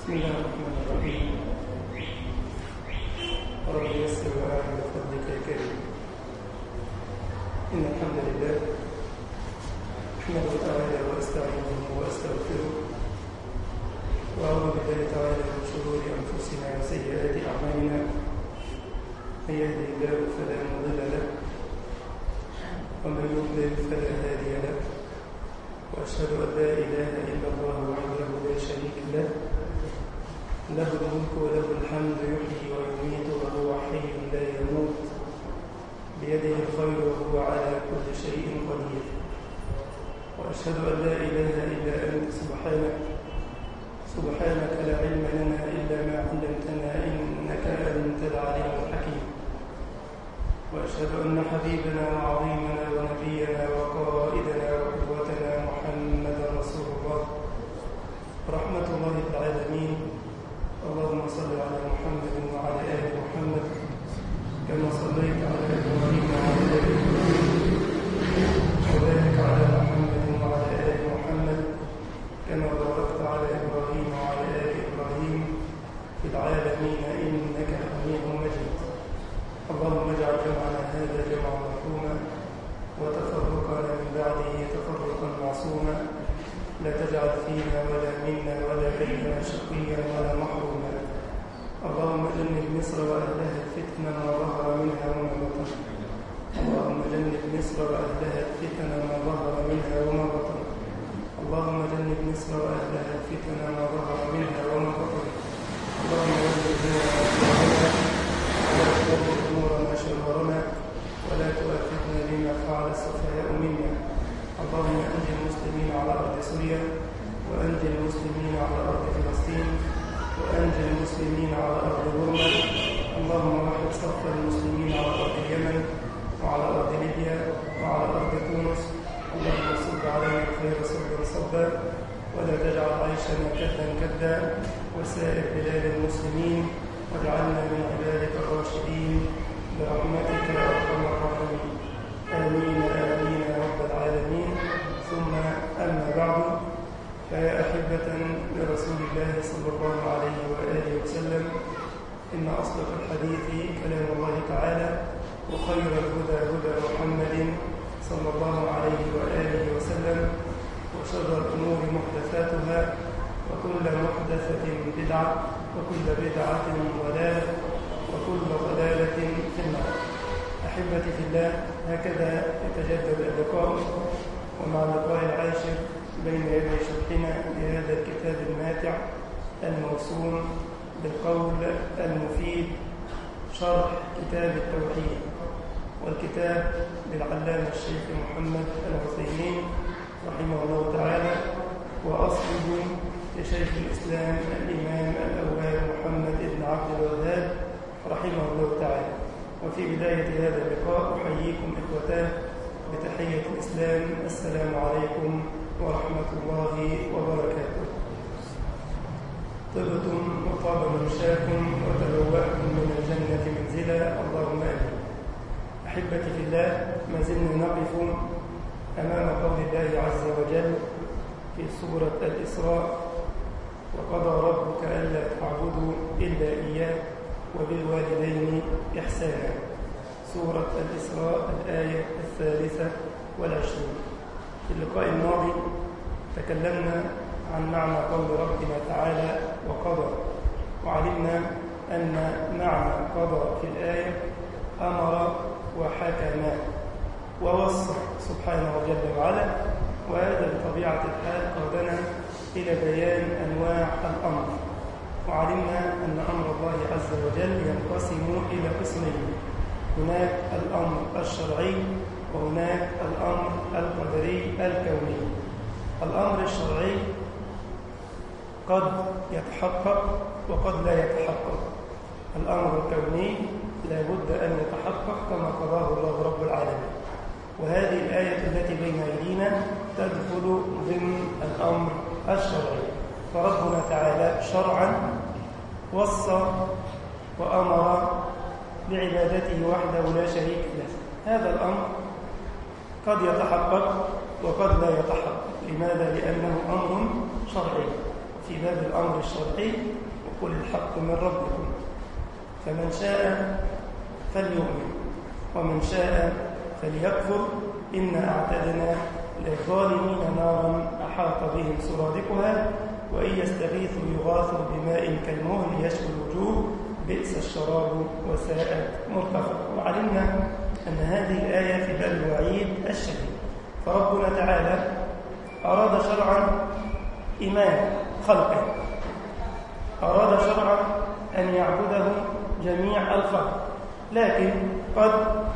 بسم الله الرحمن الرحيم رب يسر وأعن بفضلك يا كريم إن الحمد لله أحمده تعالى وأستعينه وأستغفره وأعوذ بالله تعالى من شرور أنفسنا وسيئات أعمالنا من يهده الله فلا مضل له ومن يضلل فلا هادي له وأشهد أن لا إله إلا الله وحده لا شريك له له الملك وله الحمد يحيي ويميت وهو حي لا يموت بيده الخير وهو على كل شيء قدير وأشهد أن لا إله إلا أنت سبحانك سبحانك لا علم لنا إلا ما علمتنا إنك أنت العليم الحكيم وأشهد أن حبيبنا وعظيمنا ونبينا وقائدنا وقدوتنا محمدا رسول الله رحمة الله للعالمين اللهم صل على محمد وعلى آل محمد كما صليت على إبراهيم وعلى آل إبراهيم وبارك على محمد وعلى آل محمد كما باركت على إبراهيم وعلى آل إبراهيم في العالمين إنك حميد مجيد اللهم اجعل جمعنا هذا جمعا مرحوما وتفرقنا من بعده تفرقا معصوما لا تجعل فينا ولا منا ولا بيننا شقيا ولا محروما اللهم جنب مصر واهلها الفتن ما ظهر منها وما بطن اللهم جنب مصر واهلها الفتن ما ظهر منها وما بطن اللهم جنب مصر واهلها الفتن ما ظهر منها وما بطن اللهم وجه امورنا ولا تولي امورنا شرورنا ولا تؤاخذنا بما فعل السفهاء منا اللهم انجي المسلمين على ارض سوريا وانجي المسلمين على ارض فلسطين وانجي المسلمين على ارض بورما اللهم وحد صف المسلمين على ارض اليمن وعلى ارض ليبيا وعلى ارض تونس اللهم صب علينا الخير صبا صبا ولا تجعل عيشنا كدا كدا وسائر بلاد المسلمين واجعلنا من عبادك الراشدين برحمتك يا ارحم الراحمين امين امين يا رب العالمين ثم اما بعد فيا احبه لرسول الله صلى الله عليه واله وسلم ان اصدق الحديث كلام الله تعالى وخير الهدى هدى محمد صلى الله عليه واله وسلم وشر الامور محدثاتها وكل محدثه بدعه وكل بدعه ضلاله وكل ضلاله في النار احبتي في الله هكذا يتجدد اللقاء ومع اللقاء العاشر بين يدي شرحنا لهذا الكتاب الماتع الموسوم بالقول المفيد شرح كتاب التوحيد والكتاب للعلامة الشيخ محمد العثيمين رحمه الله تعالى وأصله لشيخ الإسلام الإمام الأول محمد بن عبد الوهاب رحمه الله تعالى وفي بداية هذا اللقاء أحييكم إخوتاه بتحية الإسلام السلام عليكم ورحمة الله وبركاته طبتم وطاب ممشاكم وتبوأتم من الجنة منزلا اللهم آمين أحبتي في الله ما زلنا نقف أمام قول الله عز وجل في سورة الإسراء وقضى ربك ألا تعبدوا إلا إياه وبالوالدين إحسانا سورة الإسراء الآية الثالثة والعشرين في اللقاء الماضي تكلمنا عن معنى قول ربنا تعالى وقضى وعلمنا أن معنى قضى في الآية أمر وحكم ووصى سبحانه جل وعلا وهذا بطبيعة الحال قادنا إلى بيان أنواع الأمر وعلمنا أن أمر الله عز وجل ينقسم إلى قسمين هناك الأمر الشرعي وهناك الأمر القدري الكوني الأمر الشرعي قد يتحقق وقد لا يتحقق الأمر الكوني لا بد أن يتحقق كما قضاه الله رب العالمين وهذه الآية التي بين أيدينا تدخل ضمن الأمر الشرعي فربنا تعالى شرعا وصى وأمر بعبادته وحده لا شريك له هذا الأمر قد يتحقق وقد لا يتحقق لماذا؟ لأنه أمر شرعي في باب الأمر الشرعي وقل الحق من ربكم فمن شاء فليؤمن ومن شاء فليكفر إنا أعتدنا للظالمين نارا أحاط بهم سرادقها وإن يستغيثوا يغاثوا بماء كالمهل يشوي الوجوه بئس الشراب وساءت مرتفقا وعلمنا أن هذه الآية في باب الوعيد الشديد فربنا تعالى أراد شرعا إيمان خلقه أراد شرعا أن يعبده جميع الخلق لكن قد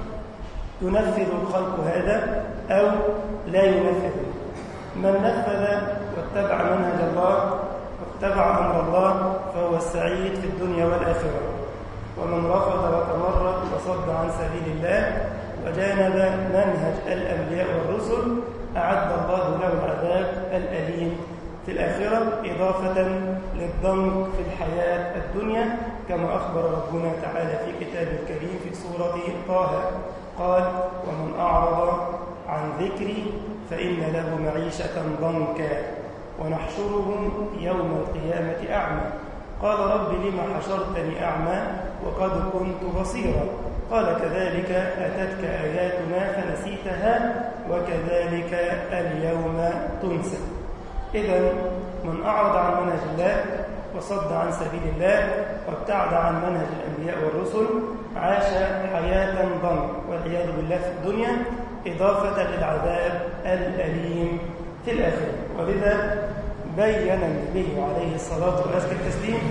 ينفذ الخلق هذا أو لا ينفذ من نفذ واتبع منهج الله واتبع أمر الله فهو السعيد في الدنيا والآخرة ومن رفض وتمرد وصد عن سبيل الله وجانب منهج الأنبياء والرسل أعد الله له العذاب الأليم في الآخرة إضافة للضنك في الحياة الدنيا كما أخبر ربنا تعالى في كتابه الكريم في سورة طه قال ومن أعرض عن ذكري فإن له معيشة ضنكا ونحشره يوم القيامة أعمى قال رب لم حشرتني أعمى وقد كنت بصيرا قال كذلك أتتك آياتنا فنسيتها وكذلك اليوم تنسى إذا من أعرض عن منهج الله وصد عن سبيل الله وابتعد عن منهج الأنبياء والرسل عاش حياة ضنك والعياذ بالله في الدنيا إضافة للعذاب الأليم في الآخرة ولذا بين النبي عليه الصلاة والسلام التسليم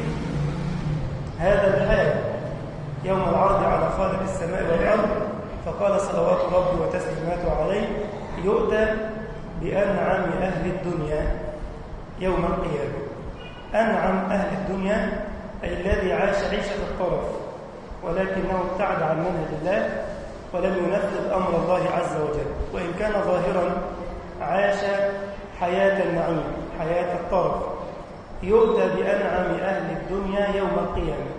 هذا الحال يوم العرض على خالق السماء والأرض فقال صلوات ربي وتسليماته عليه يؤتى بأنعم أهل الدنيا يوم القيامة أنعم أهل الدنيا أي الذي عاش عيشة الطرف ولكنه ابتعد عن منهج الله ولم ينفذ أمر الله عز وجل وإن كان ظاهرا عاش حياة النعيم حياة الطرف يؤتى بأنعم أهل الدنيا يوم القيامة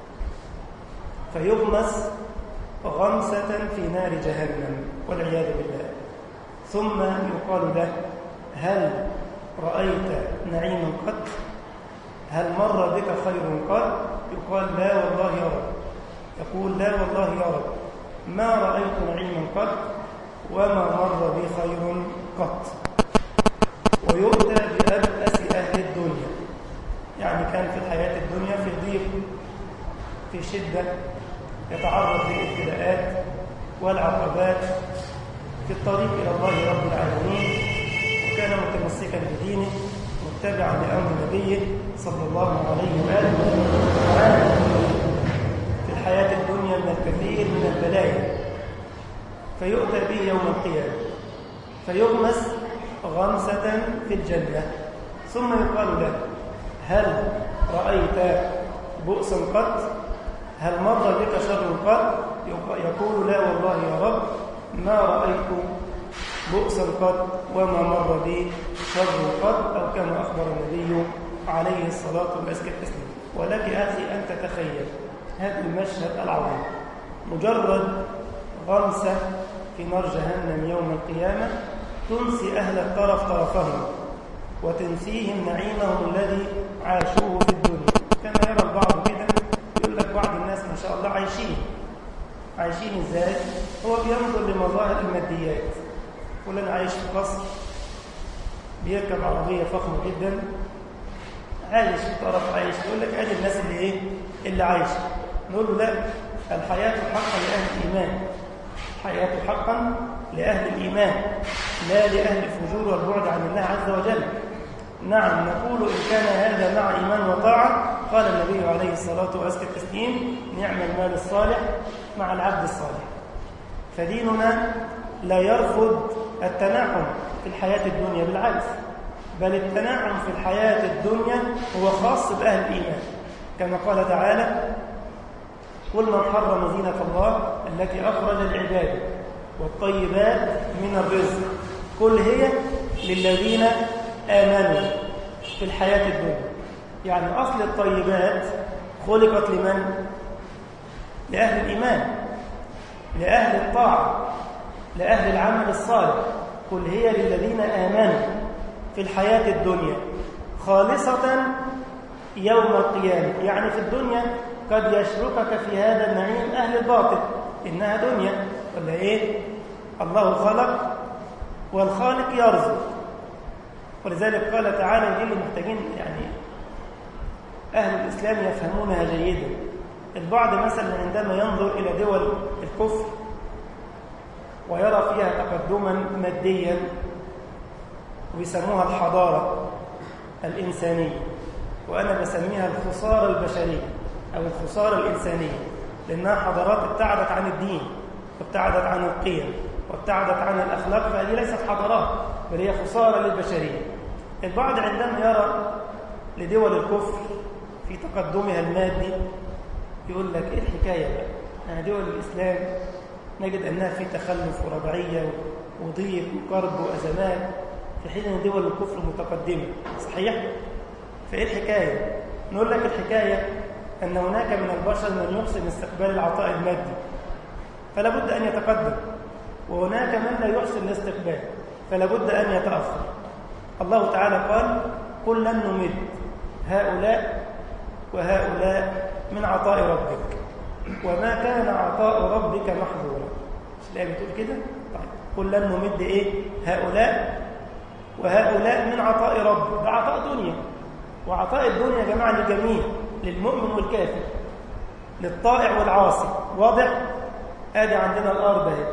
فيغمس غمسة في نار جهنم والعياذ بالله ثم يقال له هل رأيت نعيما قط هل مر بك خير قط يقال لا والله يا رب يقول لا والله يا رب ما رأيت نعيما قط وما مر بي خير قط ويؤتى بأبأس أهل الدنيا يعني كان في الحياة الدنيا في ضيق في شدة يتعرض للابتلاءات والعقبات في الطريق إلى الله رب العالمين وكان متمسكا بدينه متبعا لأمر نبيه صلى الله عليه وآله وعانى في الحياة الدنيا من الكثير من البلايا فيؤتى به يوم القيامة فيغمس غمسة في الجنة ثم يقال له هل رأيت بؤسا قط هل مر بك شر قط يقول لا والله يا رب ما رأيت بؤسا قط وما مر بي شر قط أو كما أخبر النبي عليه الصلاة والسلام ولك أخي أن تتخيل هذا المشهد العظيم مجرد غمسة في نار جهنم يوم القيامة تنسي أهل الطرف طرفهم وتنسيهم نعيمهم الذي عاشوه في الدنيا كما يرى البعض كده يقول لك بعض الناس ما شاء الله عايشين عايشين ازاي هو بينظر لمظاهر الماديات يقول انا عايش في قصر بيركب عربيه فخمه جدا عايش في طرف عايش يقول لك ادي الناس اللي ايه اللي عايشه نقول له لا الحياه حقا لاهل الايمان الحياه حقا لاهل الايمان لا لاهل الفجور والبعد عن الله عز وجل نعم نقول إن كان هذا مع إيمان وطاعة قال النبي عليه الصلاة والسلام التسليم نعم المال الصالح مع العبد الصالح فديننا لا يرفض التنعم في الحياة الدنيا بالعكس بل التنعم في الحياة الدنيا هو خاص بأهل الإيمان كما قال تعالى قل من حرم زينة الله التي أخرج العباد والطيبات من الرزق كل هي للذين آمنوا في الحياة الدنيا يعني أصل الطيبات خلقت لمن؟ لأهل الإيمان لأهل الطاعة لأهل العمل الصالح قل هي للذين آمنوا في الحياة الدنيا خالصة يوم القيامة يعني في الدنيا قد يشركك في هذا النعيم أهل الباطل إنها دنيا ولا إيه الله خلق والخالق يرزق ولذلك قال تعالى دي اللي محتاجين يعني أهل الإسلام يفهمونها جيدا البعض مثلا عندما ينظر إلى دول الكفر ويرى فيها تقدما ماديا ويسموها الحضارة الإنسانية وأنا بسميها الخسارة البشرية أو الخسارة الإنسانية لأنها حضارات ابتعدت عن الدين وابتعدت عن القيم وابتعدت عن الأخلاق فهذه ليست حضارات بل هي خسارة للبشرية البعض عندما يرى لدول الكفر في تقدمها المادي يقول لك إيه الحكاية بقى يعني دول الإسلام نجد أنها في تخلف وربعية وضيق وكرب وأزمات في حين أن دول الكفر متقدمة صحيح؟ فإيه الحكاية؟ نقول لك الحكاية أن هناك من البشر من يحسن استقبال العطاء المادي فلا بد أن يتقدم وهناك من لا يحسن الاستقبال فلا بد أن يتأخر الله تعالى قال قل لن نمد هؤلاء وهؤلاء من عطاء ربك وما كان عطاء ربك محظورا مش الآية بتقول كده؟ طيب قل لن نمد إيه؟ هؤلاء وهؤلاء من عطاء ربك ده عطاء دنيا وعطاء الدنيا يا جماعة للجميع للمؤمن والكافر للطائع والعاصي واضح؟ ادي عندنا الارض اهي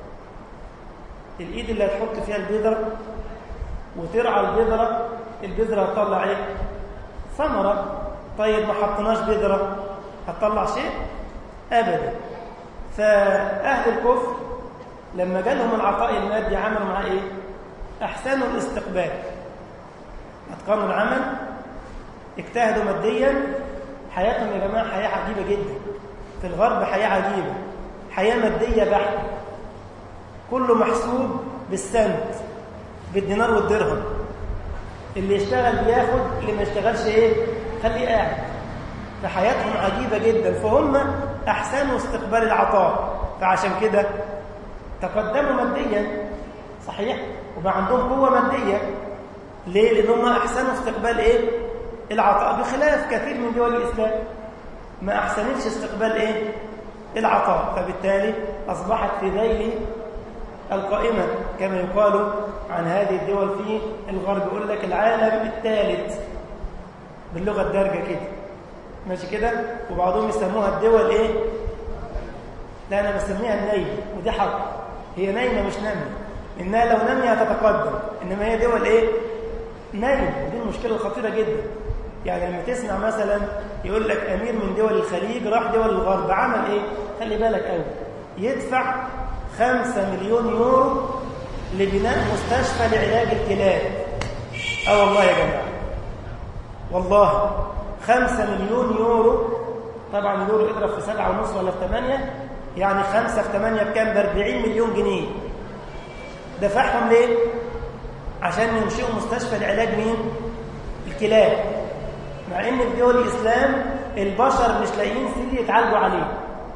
الايد اللي هتحط فيها البذره وترعى البذره البذره هتطلع ايه ثمره طيب ما حطيناش بذره هتطلع شيء ابدا فاهل الكفر لما جالهم العطاء المادي عملوا معاه ايه احسنوا الاستقبال اتقنوا العمل اجتهدوا ماديا حياتهم يا جماعه حياه عجيبه جدا في الغرب حياه عجيبه حياة مادية بحتة كله محسوب بالسنت بالدينار والدرهم اللي يشتغل بياخد اللي ما يشتغلش ايه خليه قاعد فحياتهم عجيبة جدا فهم أحسنوا استقبال العطاء فعشان كده تقدموا ماديا صحيح وما عندهم قوة مادية ليه؟ لأنهم أحسنوا استقبال إيه؟ العطاء بخلاف كثير من دول الإسلام ما أحسنتش استقبال إيه؟ العطاء فبالتالي أصبحت في ذيل القائمة كما يقال عن هذه الدول في الغرب يقول لك العالم الثالث باللغة الدارجة كده ماشي كده وبعضهم يسموها الدول ايه لا أنا بسميها النايمة ودي حق هي نايمة مش نامية إنها لو نامية هتتقدم إنما هي دول ايه نايمة ودي المشكلة الخطيرة جدا يعني لما تسمع مثلا يقول لك أمير من دول الخليج راح دول الغرب عمل إيه؟ خلي بالك قوي يدفع خمسة مليون يورو لبناء مستشفى لعلاج الكلاب اه والله يا جماعة والله خمسة مليون يورو طبعا اليورو اضرب في سبعة ونص ولا في ثمانية يعني خمسة في ثمانية بكام بأربعين مليون جنيه دفعهم ليه؟ عشان ينشئوا مستشفى لعلاج مين؟ الكلاب مع ان في دول الاسلام البشر مش لاقيين سرير يتعالجوا عليه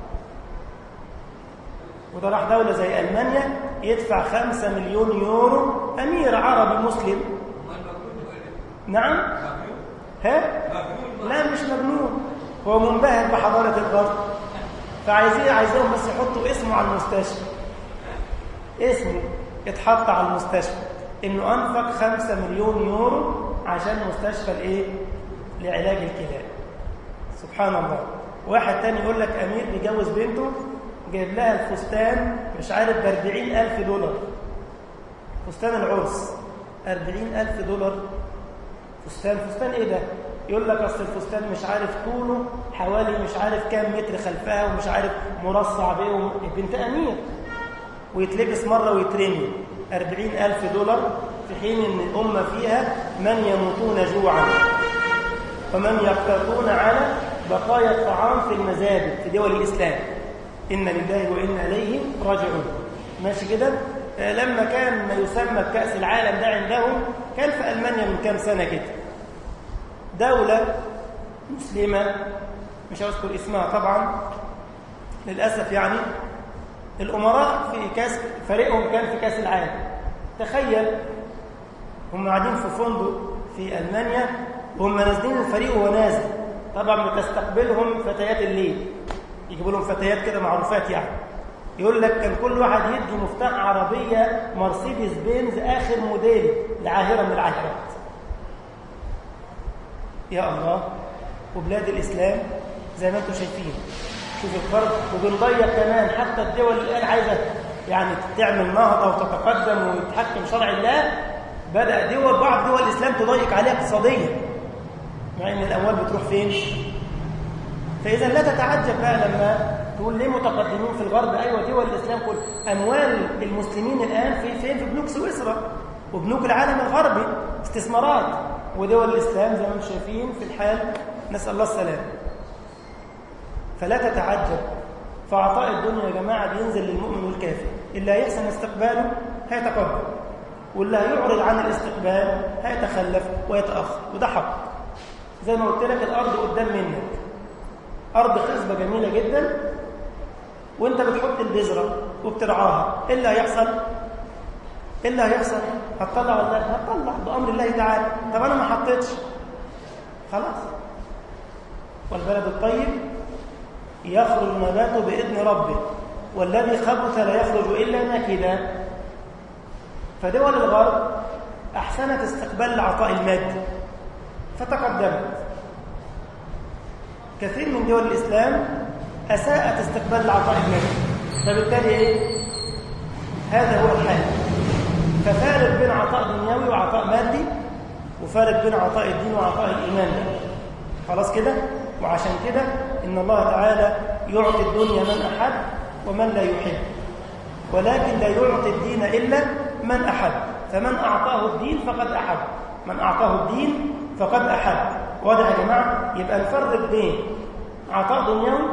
وده راح دوله زي المانيا يدفع خمسة مليون يورو امير عربي مسلم نعم ها لا مش مجنون هو منبهر بحضاره الغرب فعايزين عايزين بس يحطوا اسمه على المستشفى اسمه يتحط على المستشفى انه انفق خمسة مليون يورو عشان مستشفى الايه لعلاج الكلاب سبحان الله واحد تاني يقول لك أمير بيجوز بنته جايب لها الفستان مش عارف ب ألف دولار فستان العرس أربعين ألف دولار فستان فستان إيه ده؟ يقول لك أصل الفستان مش عارف طوله حوالي مش عارف كام متر خلفها ومش عارف مرصع بيه بنت أمير ويتلبس مرة ويترمي أربعين ألف دولار في حين أن الأمة فيها من يموتون جوعا ومن يقتطون على بقايا الطعام في المزابل في دول الإسلام إن لله وإنا إليه راجعون ماشي كده آه لما كان ما يسمى بكأس العالم ده عندهم كان في ألمانيا من كام سنة كده دولة مسلمة مش هذكر اسمها طبعا للأسف يعني الأمراء في كاس فريقهم كان في كاس العالم تخيل هم قاعدين في فندق في ألمانيا وهم نازلين الفريق وهو نازل طبعا بتستقبلهم فتيات الليل يجيبوا لهم فتيات كده معروفات يعني يقول لك كان كل واحد يدي مفتاح عربية مرسيدس بنز آخر موديل لعاهرة من العاهرات يا الله وبلاد الإسلام زي ما انتم شايفين شوف الفرق وبنضيق كمان حتى الدول اللي الآن عايزة يعني تعمل نهضة وتتقدم وتحكم شرع الله بدأ دول بعض دول الإسلام تضيق عليها اقتصاديا مع إن الأموال بتروح فين؟ فإذا لا تتعجب بقى لما تقول ليه متقدمين في الغرب أيوة دول الإسلام كل أموال المسلمين الآن في فين؟ في بنوك سويسرا وبنوك العالم الغربي استثمارات ودول الإسلام زي ما انتم شايفين في الحال نسأل الله السلامة فلا تتعجب فعطاء الدنيا يا جماعة بينزل للمؤمن والكافر اللي هيحسن استقباله هيتقدم واللي هيعرض عن الاستقبال هيتخلف ويتأخر وده حق زي ما قلت لك الأرض قدام منك أرض خصبة جميلة جدا وانت بتحط البذرة وبترعاها ايه اللي هيحصل؟ ايه اللي هيحصل؟ هتطلع ولا لا؟ هتطلع بأمر الله تعالى طب أنا ما حطيتش خلاص والبلد الطيب يخرج نباته بإذن ربه والذي خبث لا يخرج إلا نكدا فدول الغرب أحسنت استقبال العطاء المادي فتقدمت كثير من دول الإسلام أساءت استقبال العطاء المادي فبالتالي إيه؟ هذا هو الحال ففارق بين عطاء دنيوي وعطاء مادي وفارق بين عطاء الدين وعطاء الإيمان خلاص كده؟ وعشان كده إن الله تعالى يعطي الدنيا من أحب ومن لا يحب ولكن لا يعطي الدين إلا من أحب فمن أعطاه الدين فقد أحب من أعطاه الدين فقد أحب واضح يا جماعة يبقى نفرق بين عطاء دنيوي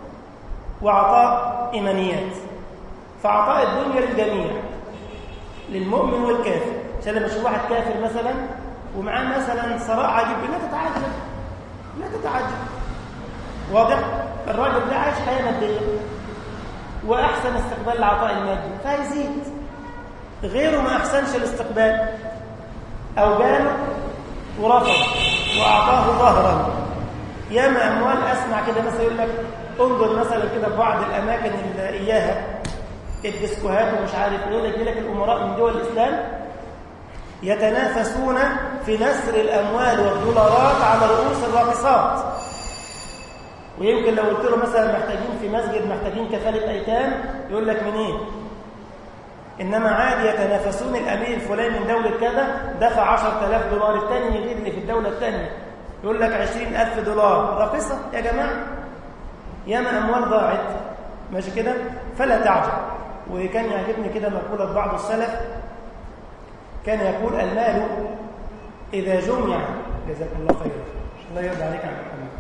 وعطاء إيمانيات فعطاء الدنيا للجميع للمؤمن والكافر عشان لما اشوف واحد كافر مثلا ومعاه مثلا ثراء عجيب لا تتعجب لا تتعجب واضح الراجل ده عايش حياه ماديه واحسن استقبال العطاء المادي فهيزيد غيره ما احسنش الاستقبال او جاله ورفض واعطاه ظهرا ياما اموال اسمع كده مثلا يقول لك انظر مثلا كده في بعض الاماكن اللي اياها الديسكوهات ومش عارف ايه يقول لك الامراء من دول الاسلام يتنافسون في نسر الاموال والدولارات على رؤوس الراقصات ويمكن لو قلت له مثلا محتاجين في مسجد محتاجين كفاله ايتام يقول لك منين انما عادي يتنافسون الامير الفلاني من دوله كذا دفع 10000 دولار الثاني يجيب اللي في الدوله الثانيه يقول لك 20000 دولار راقصه يا جماعه ياما اموال ضاعت ماشي كده فلا تعجب وكان يعجبني كده مقوله بعض السلف كان يقول المال اذا جمع جزاك الله خيرا الله يرضى عليك عن محمد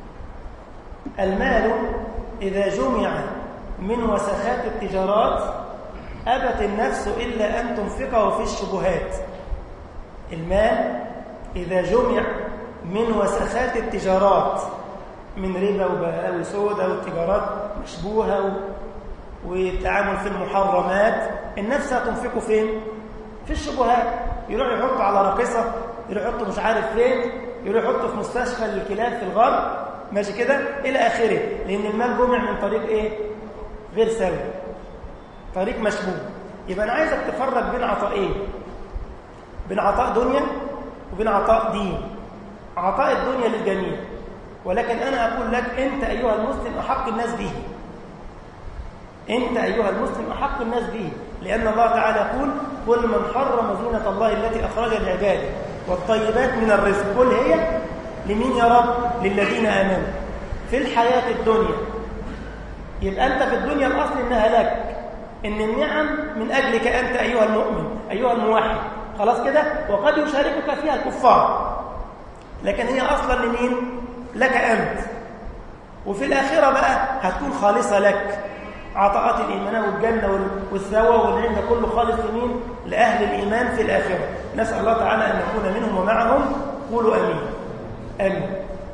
المال اذا جمع من وسخات التجارات ابت النفس الا ان تنفقه في الشبهات المال اذا جمع من وسخات التجارات من ربا وبلاوي سوداء والتجارات مشبوهه و... والتعامل في المحرمات النفس هتنفقه فين في الشبهات يروح يحطه على راقصه يروح يحطه مش عارف فين يروح يحطه في مستشفى للكلاب في الغرب ماشي كده الى اخره لان المال جمع من طريق ايه غير سوي طريق مشبوه يبقى انا عايزك تفرق بين عطائين بين عطاء دنيا وبين عطاء دين عطاء الدنيا للجميع ولكن انا اقول لك انت ايها المسلم احق الناس به انت ايها المسلم احق الناس به لان الله تعالى يقول قل من حرم زينه الله التي اخرج لعباده والطيبات من الرزق قل هي لمين يا رب للذين امنوا في الحياه الدنيا يبقى انت في الدنيا الاصل انها لك ان النعم من اجلك انت ايها المؤمن ايها الموحد خلاص كده وقد يشاركك فيها الكفار لكن هي اصلا لمين لك انت وفي الاخره بقى هتكون خالصه لك عطاءات الإيمان والجنة والثوى والعلم ده كله خالص لمين؟ لأهل الإيمان في الآخرة نسأل الله تعالى أن نكون منهم ومعهم قولوا أمين آمين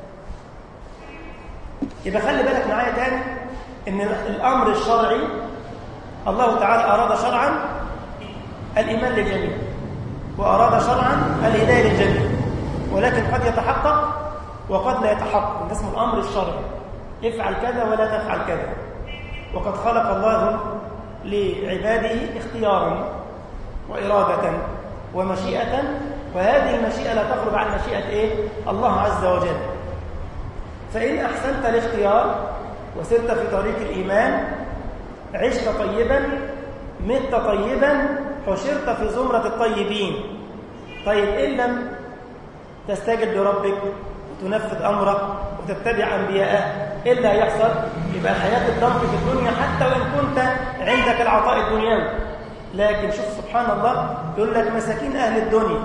يبقى خلي بالك معايا تاني إن الأمر الشرعي الله تعالى أراد شرعا الإيمان للجميع وأراد شرعا الهداية للجميع ولكن قد يتحقق وقد لا يتحقق ده اسمه الأمر الشرعي افعل كذا ولا تفعل كذا وقد خلق الله لعباده اختيارا وإرادة ومشيئة وهذه المشيئة لا تخرج عن مشيئة إيه؟ الله عز وجل فإن أحسنت الاختيار وسرت في طريق الإيمان عشت طيبا مت طيبا حشرت في زمرة الطيبين طيب إن لم تستجب لربك وتنفذ أمره وتتبع أنبياءه إيه اللي هيحصل؟ يبقى الحياة الضنك في الدنيا حتى وإن كنت عندك العطاء الدنيوي لكن شوف سبحان الله يقول لك مساكين أهل الدنيا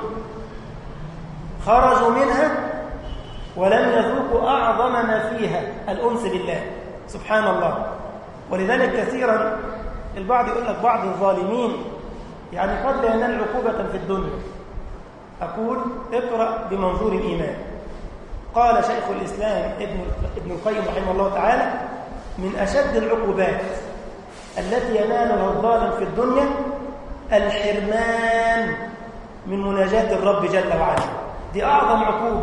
خرجوا منها ولم يذوقوا أعظم ما فيها الأنس بالله سبحان الله ولذلك كثيرا البعض يقول لك بعض الظالمين يعني قد لا ينال عقوبة في الدنيا أقول اقرأ بمنظور الإيمان قال شيخ الإسلام ابن ابن القيم رحمه الله تعالى من أشد العقوبات التي ينالها الظالم في الدنيا الحرمان من مناجاة الرب جل وعلا دي أعظم عقوبة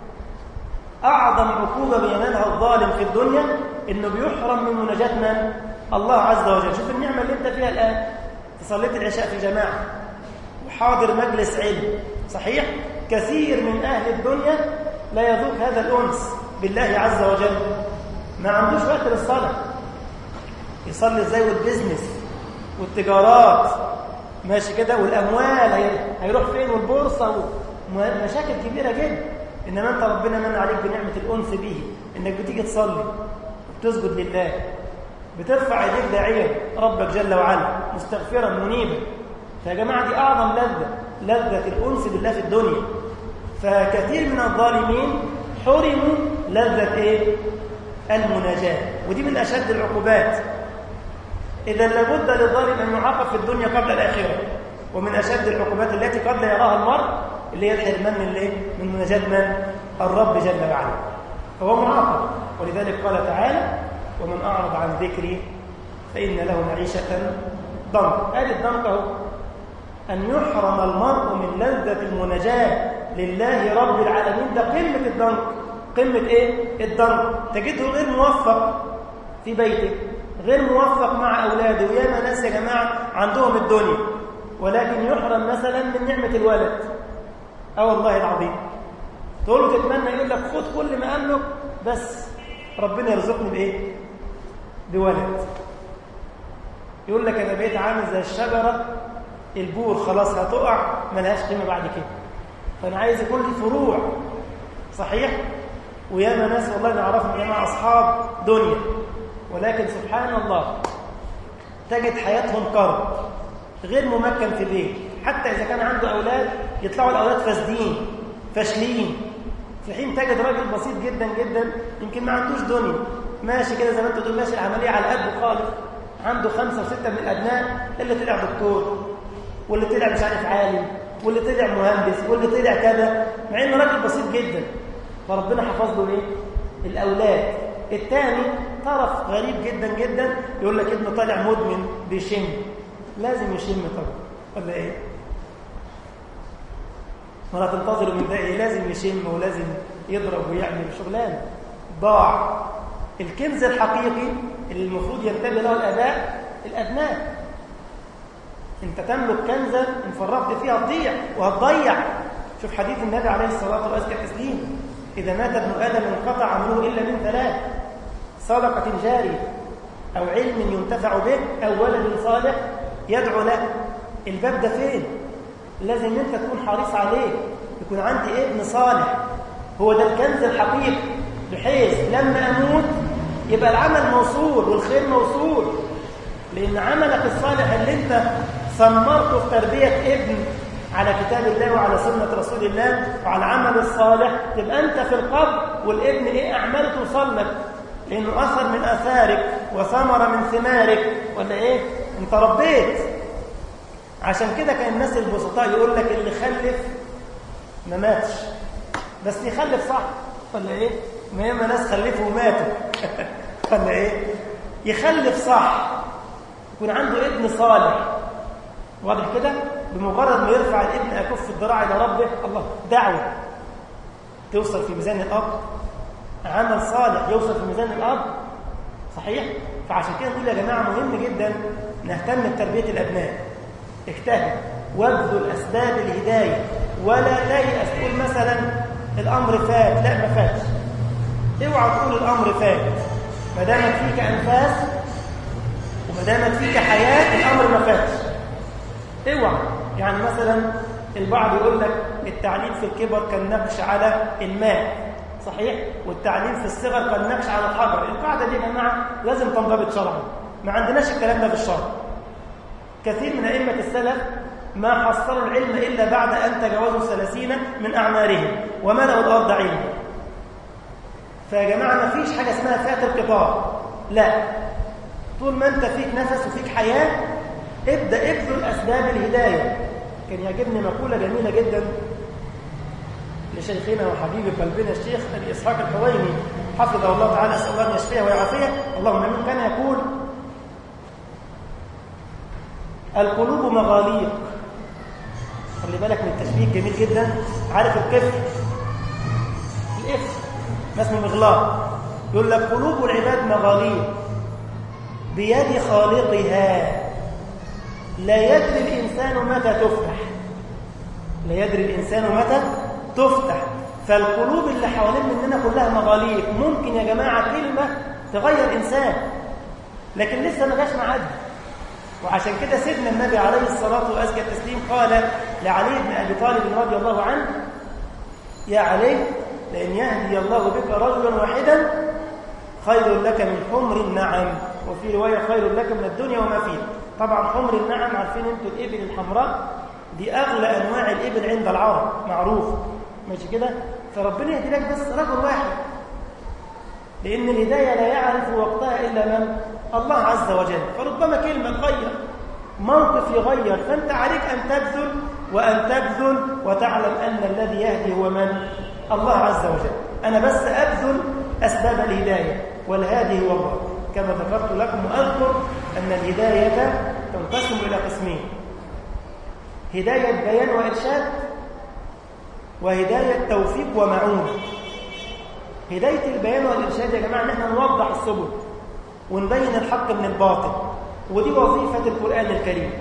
أعظم عقوبة بينالها الظالم في الدنيا إنه بيحرم من مناجاة من؟ الله عز وجل شوف النعمة اللي أنت فيها الآن صليت العشاء في جماعة وحاضر مجلس علم صحيح؟ كثير من أهل الدنيا لا يذوق هذا الأنس بالله عز وجل ما عندوش وقت للصلاة يصلي ازاي والبزنس والتجارات ماشي كده والأموال هيروح فين والبورصة مشاكل كبيرة جدا إنما أنت ربنا من عليك بنعمة الأنس به إنك بتيجي تصلي وبتسجد لله بترفع يديك داعيا ربك جل وعلا مستغفرا منيبا فيا جماعة دي أعظم لذة لذة الأنس بالله في الدنيا فكثير من الظالمين حرموا لذة إيه؟ المناجاة ودي من أشد العقوبات إذا لابد للظالم أن يعاقب في الدنيا قبل الآخرة ومن أشد العقوبات التي قد لا يراها المرء اللي هي الحرمان من الايه؟ من مناجاة من؟ الرب جل وعلا فهو معاقب ولذلك قال تعالى ومن أعرض عن ذكري فإن له معيشة ضنك هذه الضنك اهو أن يحرم المرء من لذة المناجاة لله رب العالمين ده قمة الضنك قمة إيه؟ الضنك تجده غير موفق في بيته غير موفق مع أولاده وياما ناس يا جماعة عندهم الدنيا ولكن يحرم مثلا من نعمة الولد أه والله العظيم تقول له تتمنى يقول لك خد كل ما أملك بس ربنا يرزقني بإيه؟ بولد يقول لك أنا بقيت عامل زي الشجرة البور خلاص هتقع ملهاش قيمة بعد كده فأنا عايز يكون لي فروع صحيح؟ وياما ناس والله نعرفهم يا جماعة أصحاب دنيا ولكن سبحان الله تجد حياتهم كرب غير ممكن في بيت حتى إذا كان عنده أولاد يطلعوا الأولاد فاسدين فاشلين في حين تجد راجل بسيط جدا جدا يمكن ما عندوش دنيا ماشي كده زي ما انت تقول ماشي العملية على قده خالص عنده خمسة وستة من الأبناء اللي طلع دكتور واللي طلع مش عارف عالم واللي طلع مهندس واللي طلع كذا مع انه راجل بسيط جدا فربنا حفظ له ايه؟ الأولاد الثاني طرف غريب جدا جدا يقول لك ابنه طالع مدمن بيشم لازم يشم طبعا ولا ايه ولا تنتظروا من ده ايه لازم يشم ولازم يضرب ويعمل شغلانه ضاع الكنز الحقيقي اللي المفروض ينتبه له الاباء الابناء انت تملك كنزا ان فرطت فيها تضيع وهتضيع شوف حديث النبي عليه الصلاه والسلام تسليم اذا مات ابن ادم انقطع عمله الا من ثلاث صدقه جاريه او علم ينتفع به او ولد صالح يدعو له الباب ده فين لازم انت تكون حريص عليه يكون عندي ابن صالح هو ده الكنز الحقيقي بحيث لما اموت يبقى العمل موصول والخير موصول لان عملك الصالح اللي انت ثمرته في تربيه ابن على كتاب الله وعلى سنه رسول الله وعلى العمل الصالح تبقى انت في القبر والابن ايه اعمال توصل لك لانه اثر من اثارك وثمره من ثمارك ولا ايه انت ربيت عشان كده كان الناس البسطاء يقول لك اللي خلف ما ماتش بس يخلف صح ولا ايه ما ياما ناس خلفوا وماتوا ولا ايه يخلف صح يكون عنده ابن صالح واضح كده بمجرد ما يرفع الابن اكف الذراع الى ربه الله دعوه توصل في ميزان الأب عمل صالح يوصل في ميزان الأب صحيح؟ فعشان كده نقول يا جماعة مهم جدا نهتم بتربية الأبناء اجتهد وابذل أسباب الهداية ولا تيأس تقول مثلا الأمر فات لا ما فاتش اوعى تقول الأمر فات ما دامت فيك أنفاس وما دامت فيك حياة الأمر ما فاتش اوعى يعني مثلا البعض يقول لك التعليم في الكبر كالنبش على الماء صحيح والتعليم في الصغر كالنبش على الحجر القاعدة دي يا جماعة لازم تنضبط شرعا ما عندناش الكلام ده في الشرع كثير من أئمة السلف ما حصلوا العلم إلا بعد أن تجاوزوا الثلاثين من أعمارهم وملأوا الأرض علما فيا جماعة ما فيش حاجة اسمها فات القطار لا طول ما أنت فيك نفس وفيك حياة ابدأ ابذل أسباب الهداية كان يعجبني مقولة جميلة جدا لشيخنا وحبيب قلبنا الشيخ أبي إسحاق الحويني حفظه الله تعالى أسأل الله أن يشفيه ويعافيه اللهم آمين كان يقول القلوب مغاليق خلي بالك من التشبيه جميل جدا عارف القفل القفل ما اسمه مغلاق يقول لك قلوب العباد مغاليق بيد خالقها لا يدري الإنسان متى تفتح لا يدري الإنسان متى تفتح فالقلوب اللي حوالين مننا كلها مغاليق ممكن يا جماعة كلمة تغير إنسان لكن لسه ما جاش ميعادها وعشان كده سيدنا النبي عليه الصلاة وأزكى التسليم قال لعلي بن أبي طالب رضي الله عنه يا علي لأن يهدي الله بك رجلا واحدا خير لك من حمر النعم وفي رواية خير لك من الدنيا وما فيها طبعا حمر النعم عارفين انتوا الإبل الحمراء دي أغلى أنواع الإبل عند العرب معروف ماشي كده فربنا يهدي لك بس رجل واحد لأن الهداية لا يعرف وقتها إلا من الله عز وجل فربما كلمة تغير موقف يغير فأنت عليك أن تبذل وأن تبذل وتعلم أن الذي يهدي هو من الله عز وجل أنا بس أبذل أسباب الهداية والهادي هو الله كما ذكرت لكم وأذكر أن الهداية تنقسم إلى قسمين هداية بيان وإرشاد وهداية توفيق ومعونة هداية البيان والإرشاد يا جماعة نحن نوضح السبل ونبين الحق من الباطل ودي وظيفة القرآن الكريم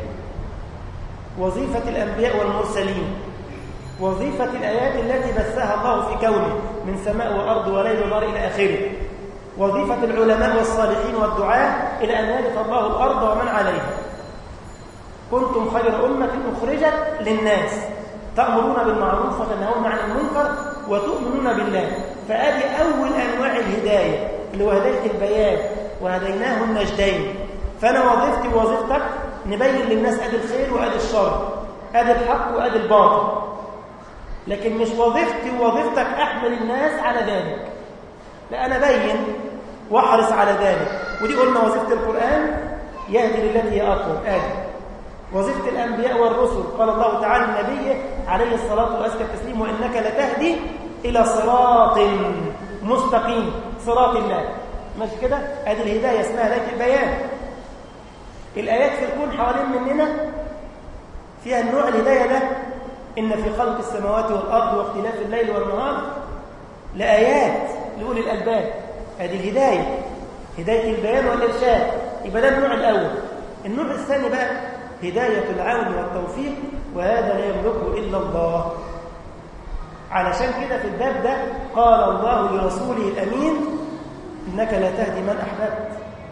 وظيفة الأنبياء والمرسلين وظيفة الآيات التي بثها الله في كونه من سماء وأرض وليل ونهار إلى آخره وظيفة العلماء والصالحين والدعاة إلى أن يرث الله الأرض ومن عليها كنتم خير أمة أخرجت للناس تأمرون بالمعروف وتنهون عن المنكر وتؤمنون بالله فأدي أول أنواع الهداية اللي هو هداية البيان وهديناه النجدين فأنا وظيفتي ووظيفتك نبين للناس أدي الخير وأدي الشر أدي الحق وأدي الباطل لكن مش وظيفتي ووظيفتك أحمل الناس على ذلك لا أنا بين واحرص على ذلك ودي قلنا وظيفة القرآن يهدي للتي هي أقوم آدي وظيفة الأنبياء والرسل قال الله تعالى النبي عليه الصلاة وأزكى التسليم وإنك لتهدي إلى صراط مستقيم صراط الله ماشي كده ادي الهدايه اسمها هدايه البيان الايات في الكون حوالين مننا فيها النوع الهدايه ده ان في خلق السماوات والارض واختلاف الليل والنهار لايات لاولي الالباب ادي الهدايه هدايه البيان والارشاد يبقى ده النوع الاول النوع الثاني بقى هدايه العون والتوفيق وهذا لا يملكه الا الله علشان كده في الباب ده قال الله لرسوله الامين إنك لا تهدي من أحببت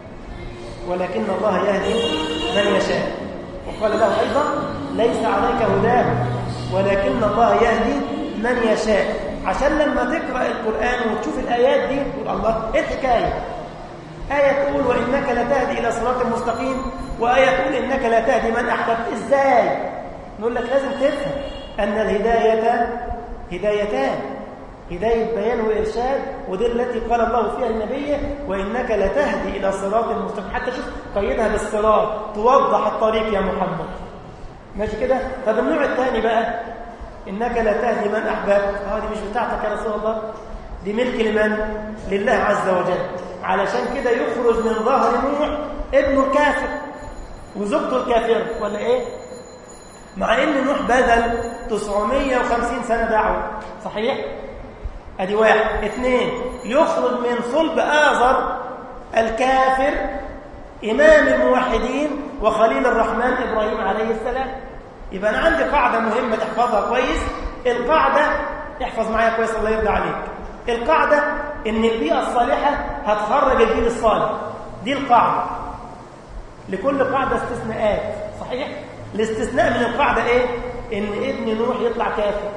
ولكن الله يهدي من يشاء وقال له أيضا ليس عليك هداه ولكن الله يهدي من يشاء عشان لما تقرأ القرآن وتشوف الآيات دي تقول الله إيه الحكاية آية تقول وإنك لا تهدي إلى صراط مستقيم وآية تقول إنك لا تهدي من أحببت إزاي نقول لك لازم تفهم أن الهداية هدايتان هداية بيان وإرشاد ودي التي قال الله فيها النبي وإنك لتهدي إلى صراط مستقيم حتى شوف قيدها بالصراط توضح الطريق يا محمد ماشي كده طب النوع الثاني بقى إنك لا تهدي من أحببت اه دي مش بتاعتك يا رسول الله دي ملك لمن لله عز وجل علشان كده يخرج من ظهر نوح ابنه الكافر وزوجته الكافرة ولا إيه مع إن نوح بذل 950 سنة دعوة صحيح ادي واحد اثنين يخرج من صلب آزر الكافر إمام الموحدين وخليل الرحمن إبراهيم عليه السلام يبقى أنا عندي قاعدة مهمة تحفظها كويس القاعدة احفظ معايا كويس الله يرضى عليك القاعدة إن البيئة الصالحة هتخرج الجيل الصالح دي القاعدة لكل قاعدة استثناءات صحيح؟ الاستثناء من القاعدة إيه؟ إن ابن نوح يطلع كافر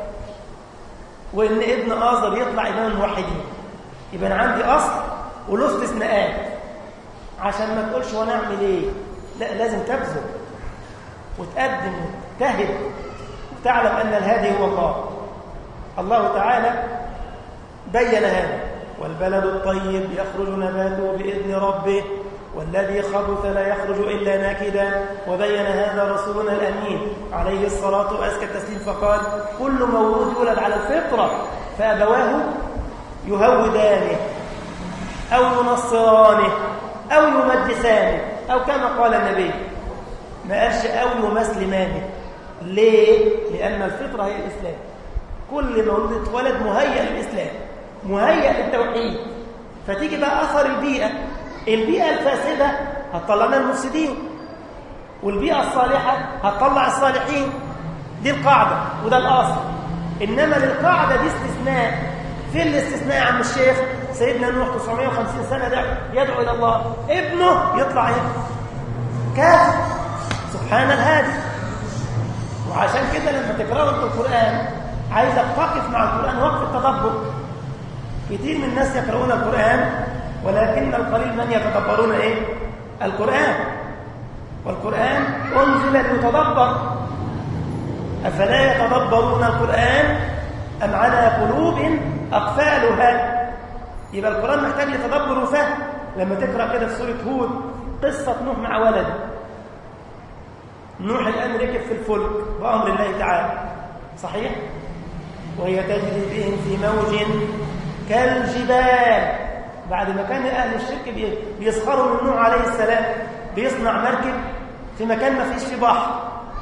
وإن ابن آزر يطلع إمام الموحدين يبقى أنا عندي أصل وله استثناءات عشان ما تقولش وانا اعمل ايه لا لازم تبذل وتقدم وتجتهد وتعلم ان الهادي هو الله الله تعالى بين هذا والبلد الطيب يخرج نباته باذن ربه والذي خبث لا يخرج الا ناكدا وبين هذا رسولنا الامين عليه الصلاه وازكى التسليم فقال كل مولود يولد على الفطره فابواه يهودانه او ينصرانه أو يمجسانه أو كما قال النبي ما قالش أو يمسلمانه ليه؟ لأن الفطرة هي الإسلام كل مولود اتولد مهيأ للإسلام مهيأ للتوحيد فتيجي بقى أثر البيئة البيئة الفاسدة هتطلع لنا المفسدين والبيئة الصالحة هتطلع الصالحين دي القاعدة وده الأصل إنما للقاعدة دي استثناء فين الاستثناء يا عم الشيخ سيدنا نوح 950 سنة ده يدعو إلى الله ابنه يطلع ايه كافر سبحان الهادي وعشان كده لما تقرأوا انتوا القرآن عايزك تقف مع القرآن وقف التدبر كتير من الناس يقرؤون القرآن ولكن القليل من يتدبرون ايه القرآن والقرآن أنزل ليتدبر أفلا يتدبرون القرآن أم على قلوب أقفالها يبقى القرآن محتاج لتدبر وفهم لما تقرأ كده في سورة هود قصة نوح مع ولده نوح الآن ركب في الفلك بأمر الله تعالى صحيح؟ وهي تجري بهم في موج كالجبال بعد ما كان أهل الشرك بيسخروا من نوح عليه السلام بيصنع مركب في مكان ما فيش فيه بحر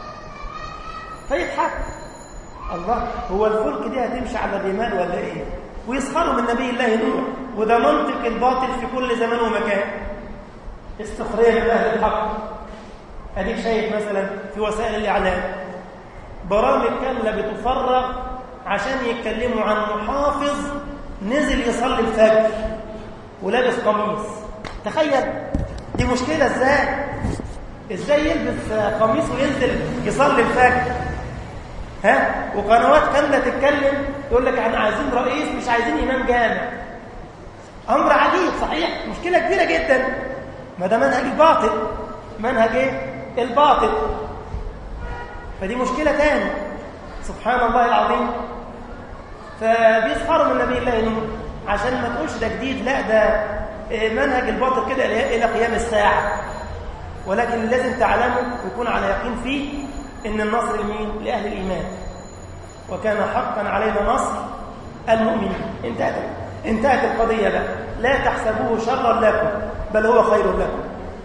فيضحك الله هو الفلك دي هتمشي على الرمال ولا ايه ويسخروا من نبي الله نوح وده منطق الباطل في كل زمان ومكان استخرية من أهل الحق أديك شايف مثلا في وسائل الإعلام برامج كاملة بتفرغ عشان يتكلموا عن محافظ نزل يصلي الفجر ولابس قميص تخيل دي مشكلة ازاي ازاي يلبس قميص وينزل يصلي الفجر ها وقنوات كامله تتكلم يقول لك احنا عايزين رئيس مش عايزين امام جامع امر عجيب صحيح مشكله كبيره جدا ما ده منهج الباطل منهج ايه الباطل فدي مشكله تاني سبحان الله العظيم فبيسخروا من نبي الله نوح عشان ما تقولش ده جديد لا ده منهج الباطل كده الى قيام الساعه ولكن لازم تعلموا ويكون على يقين فيه إن النصر لمين؟ لأهل الإيمان وكان حقا علينا نصر المؤمنين انتهت انتهت القضية بقى لا تحسبوه شرا لكم بل هو خير لكم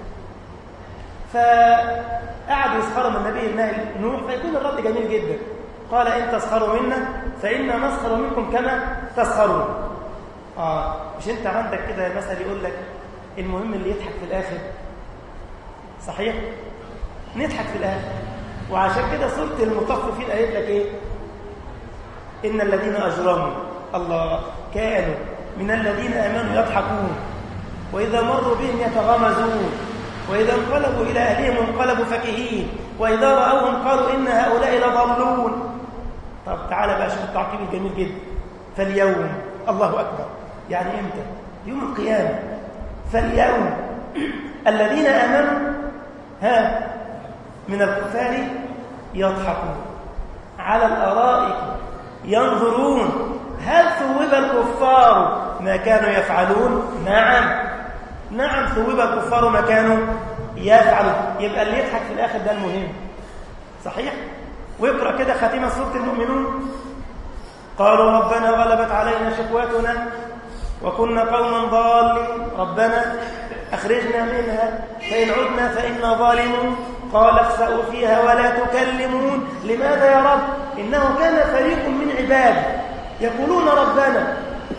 فقعدوا يسخروا من نبي الله نوح فيكون الرد جميل جدا قال إن تسخروا منا فإنا نسخر منكم كما تسخرون آه مش أنت عندك كده مثل يقول لك المهم اللي يضحك في الآخر صحيح؟ نضحك في الآخر وعشان كده سورة المطففين قالت لك ايه إن الذين أجرموا الله كانوا من الذين آمنوا يضحكون وإذا مروا بهم يتغمزون وإذا انقلبوا إلى أهلهم انقلبوا فكهين وإذا رأوهم قالوا إن هؤلاء لضالون طب تعالى بقى شوف التعقيب الجميل جدا فاليوم الله أكبر يعني إمتى يوم القيامة فاليوم الذين آمنوا ها من الكفار يضحكون على الأرائك ينظرون هل ثوب الكفار ما كانوا يفعلون نعم نعم ثوب الكفار ما كانوا يفعلون يبقى اللي يضحك في الآخر ده المهم صحيح واقرأ كده ختيمة سورة المؤمنون قالوا ربنا غلبت علينا شقوتنا وكنا قوما ضالين ربنا أخرجنا منها فإن عدنا فإنا ظالمون قال اخسأوا فيها ولا تكلمون لماذا يا رب إنه كان فريق من عبادي يقولون ربنا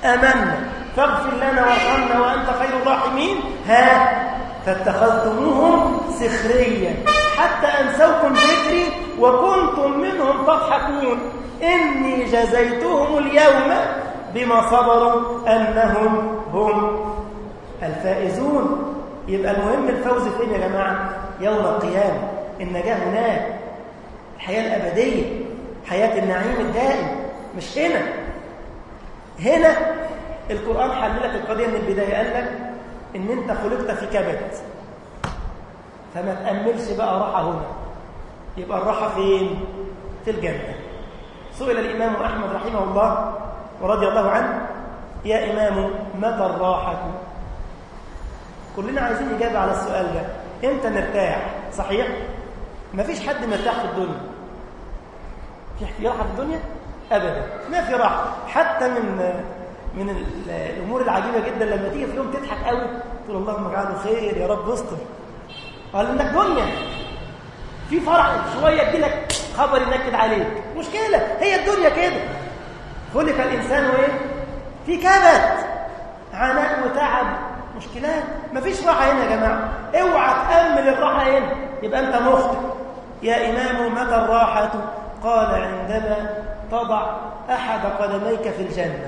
آمنا فاغفر لنا وارحمنا وأنت خير الراحمين ها فاتخذتموهم سخريا حتى أنسوكم ذكري وكنتم منهم تضحكون إني جزيتهم اليوم بما صبروا أنهم هم الفائزون يبقى المهم الفوز فين يا جماعة يوم القيامة النجاة هناك الحياة الأبدية حياة النعيم الدائم مش هنا هنا القرآن حل لك القضية من البداية قال لك إن أنت خلقت في كبد فما تأملش بقى راحة هنا يبقى الراحة فين؟ في الجنة سئل الإمام أحمد رحمه الله ورضي الله عنه يا إمام متى الراحة؟ كلنا عايزين إجابة على السؤال ده إمتى نرتاح؟ صحيح؟ مفيش حد مرتاح في الدنيا في راحة في الدنيا؟ أبدا ما في راحة حتى من من الأمور العجيبة جدا لما تيجي في يوم تضحك قوي تقول اللهم اجعله خير يا رب استر قال انك دنيا في فرح شوية يديلك خبر ينكد عليك مشكلة هي الدنيا كده خلق الإنسان وإيه؟ في كبت عناء وتعب مشكلات مفيش راحة هنا يا جماعة اوعى تأمل الراحة هنا يبقى أنت مخطئ يا إمام متى الراحة قال عندما تضع أحد قدميك في الجنة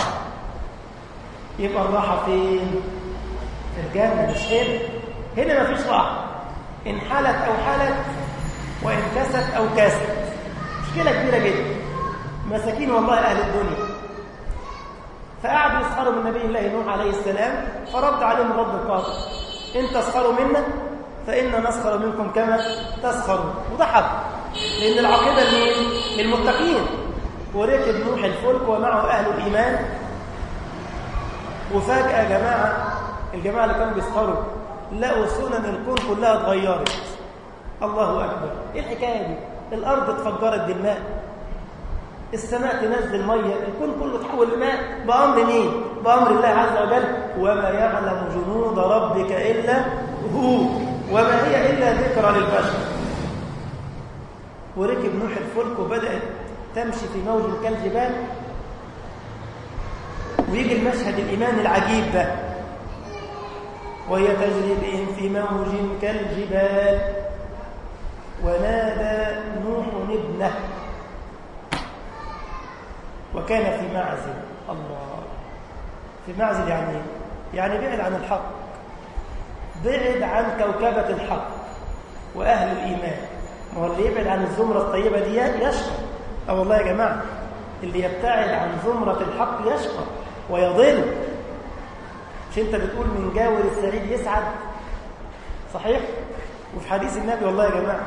يبقى الراحة فين؟ في الجنة مش هنا هنا مفيش راحة إن حلت أو حلت وإن كست أو كست مشكلة كبيرة جدا مساكين والله أهل الدنيا فقعدوا يسخروا من نبي الله نوح عليه السلام فرد عليهم رد القاطع إن تسخروا منا فإن نسخر منكم كما تسخروا وضحك لأن العقيدة لمين؟ للمتقين وركب نوح الفلك ومعه أهل الإيمان وفجأة يا جماعة الجماعة اللي كانوا بيسخروا لقوا سنن الكون كلها اتغيرت الله أكبر إيه الحكاية دي؟ الأرض اتفجرت بالماء السماء تنزل مية الكون كله تحول لماء بأمر مين؟ بأمر الله عز وجل وما يعلم جنود ربك إلا هو وما هي إلا ذكرى للبشر وركب نوح الفلك وبدأت تمشي في موج كالجبال ويجي المشهد الإيمان العجيب ده وهي تجري بهم في موج كالجبال ونادى نوح ابنه وكان في معزل الله في معزل يعني يعني بعد عن الحق بعد عن كوكبة الحق وأهل الإيمان ما هو اللي يبعد عن الزمرة الطيبة دي يشقى أه والله يا جماعة اللي يبتعد عن زمرة الحق يشقى ويضل مش انت بتقول من جاور السعيد يسعد صحيح وفي حديث النبي والله يا جماعة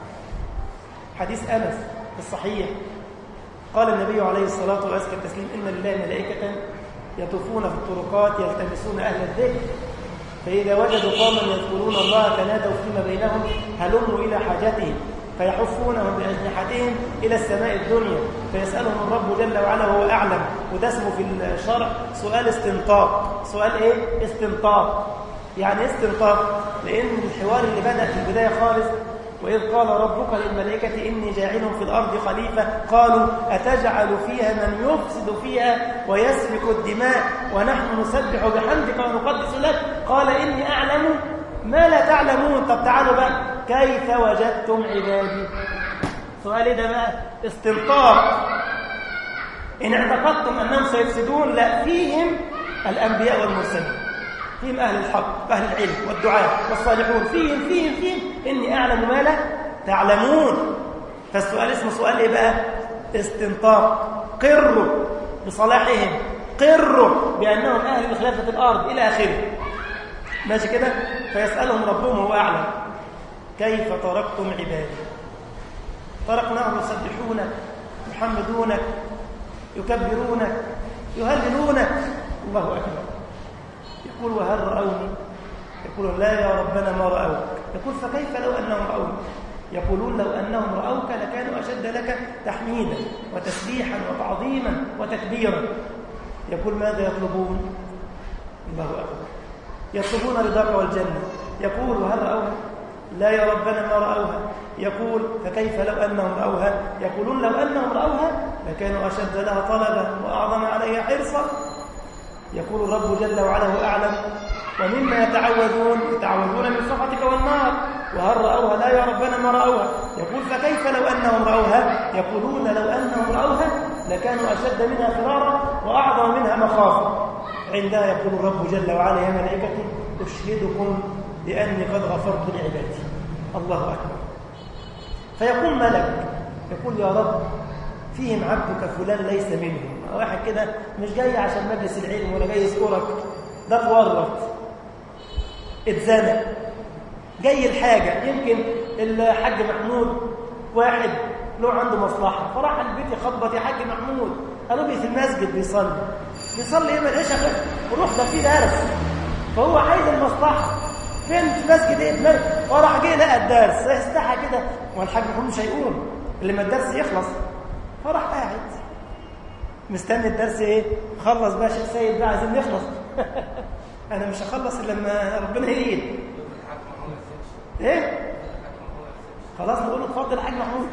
حديث أنس الصحيح قال النبي عليه الصلاة والسلام التسليم إن لله ملائكة يطوفون في الطرقات يلتمسون أهل الذكر فإذا وجدوا قوما يذكرون الله تنادوا فيما بينهم هلموا إلى حاجتهم فيحفونهم بأجنحتهم إلى السماء الدنيا فيسألهم الرب جل وعلا وهو أعلم وده اسمه في الشرع سؤال استنطاق سؤال إيه؟ استنطاق يعني استنطاق لأن الحوار اللي بدأ في البداية خالص وإذ قال ربك للملائكة إني جاعل في الأرض خليفة قالوا أتجعل فيها من يفسد فيها ويسفك الدماء ونحن نسبح بحمدك ونقدس لك قال إني أعلم ما لا تعلمون طب تعالوا بقى كيف وجدتم عبادي سؤالي ده بقى استنطاق إن اعتقدتم أنهم سيفسدون لا فيهم الأنبياء والمرسلين فيهم أهل الحق وأهل العلم والدعاء والصالحون فيهم فيهم فيهم إني أعلم ما لا تعلمون فالسؤال اسمه سؤال إيه بقى استنطاق قروا بصلاحهم قروا بأنهم أهل لخلافة الأرض إلى آخره ماشي كده فيسألهم ربهم هو أعلم كيف تركتم عبادي تركناهم يسبحونك يحمدونك يكبرونك يهللونك الله أكبر يقول وهل رأوني يقول لا يا ربنا ما رأوك يقول فكيف لو أنهم رأوك يقولون لو أنهم رأوك لكانوا أشد لك تحميدا وتسبيحا وتعظيما وتكبيرا يقول ماذا يطلبون الله أكبر يطلبون رضاك والجنة يقول وهل رأوها لا يا ربنا ما رأوها يقول فكيف لو أنهم رأوها يقولون لو أنهم رأوها لكانوا أشد لها طلبا وأعظم عليها حرصا يقول الرب جل وعلا هو أعلم ومما يتعوذون يتعوذون من سخطك والنار وهل رأوها لا يا ربنا ما رأوها يقول فكيف لو أنهم رأوها يقولون لو أنهم رأوها لكانوا أشد منها فرارا وأعظم منها مخافة عندها يقول الرب جل وعلا يا ملائكتي أشهدكم بأني قد غفرت لعبادي الله أكبر فيقول ملك يقول يا رب فيهم عبدك فلان ليس منهم واحد كده مش جاي عشان مجلس العلم ولا جاي يذكرك ده اتورط اتزنق جاي الحاجة يمكن الحاج محمود واحد له عنده مصلحة فراح البيت يخبط يا حاج محمود قالوا لي في المسجد بيصلي بيصلي ايه ملهاش وروح ده في درس فهو عايز المصلحة فين في مسجد ايه دماغ فراح جه لقى الدرس استحى كده والحاج محمود مش هيقوم لما الدرس يخلص فراح قاعد مستني الدرس ايه خلص بقى شيخ سيد بقى عايزين نخلص انا مش هخلص الا لما ربنا يعيد ايه خلاص نقول له اتفضل يا حاج محمود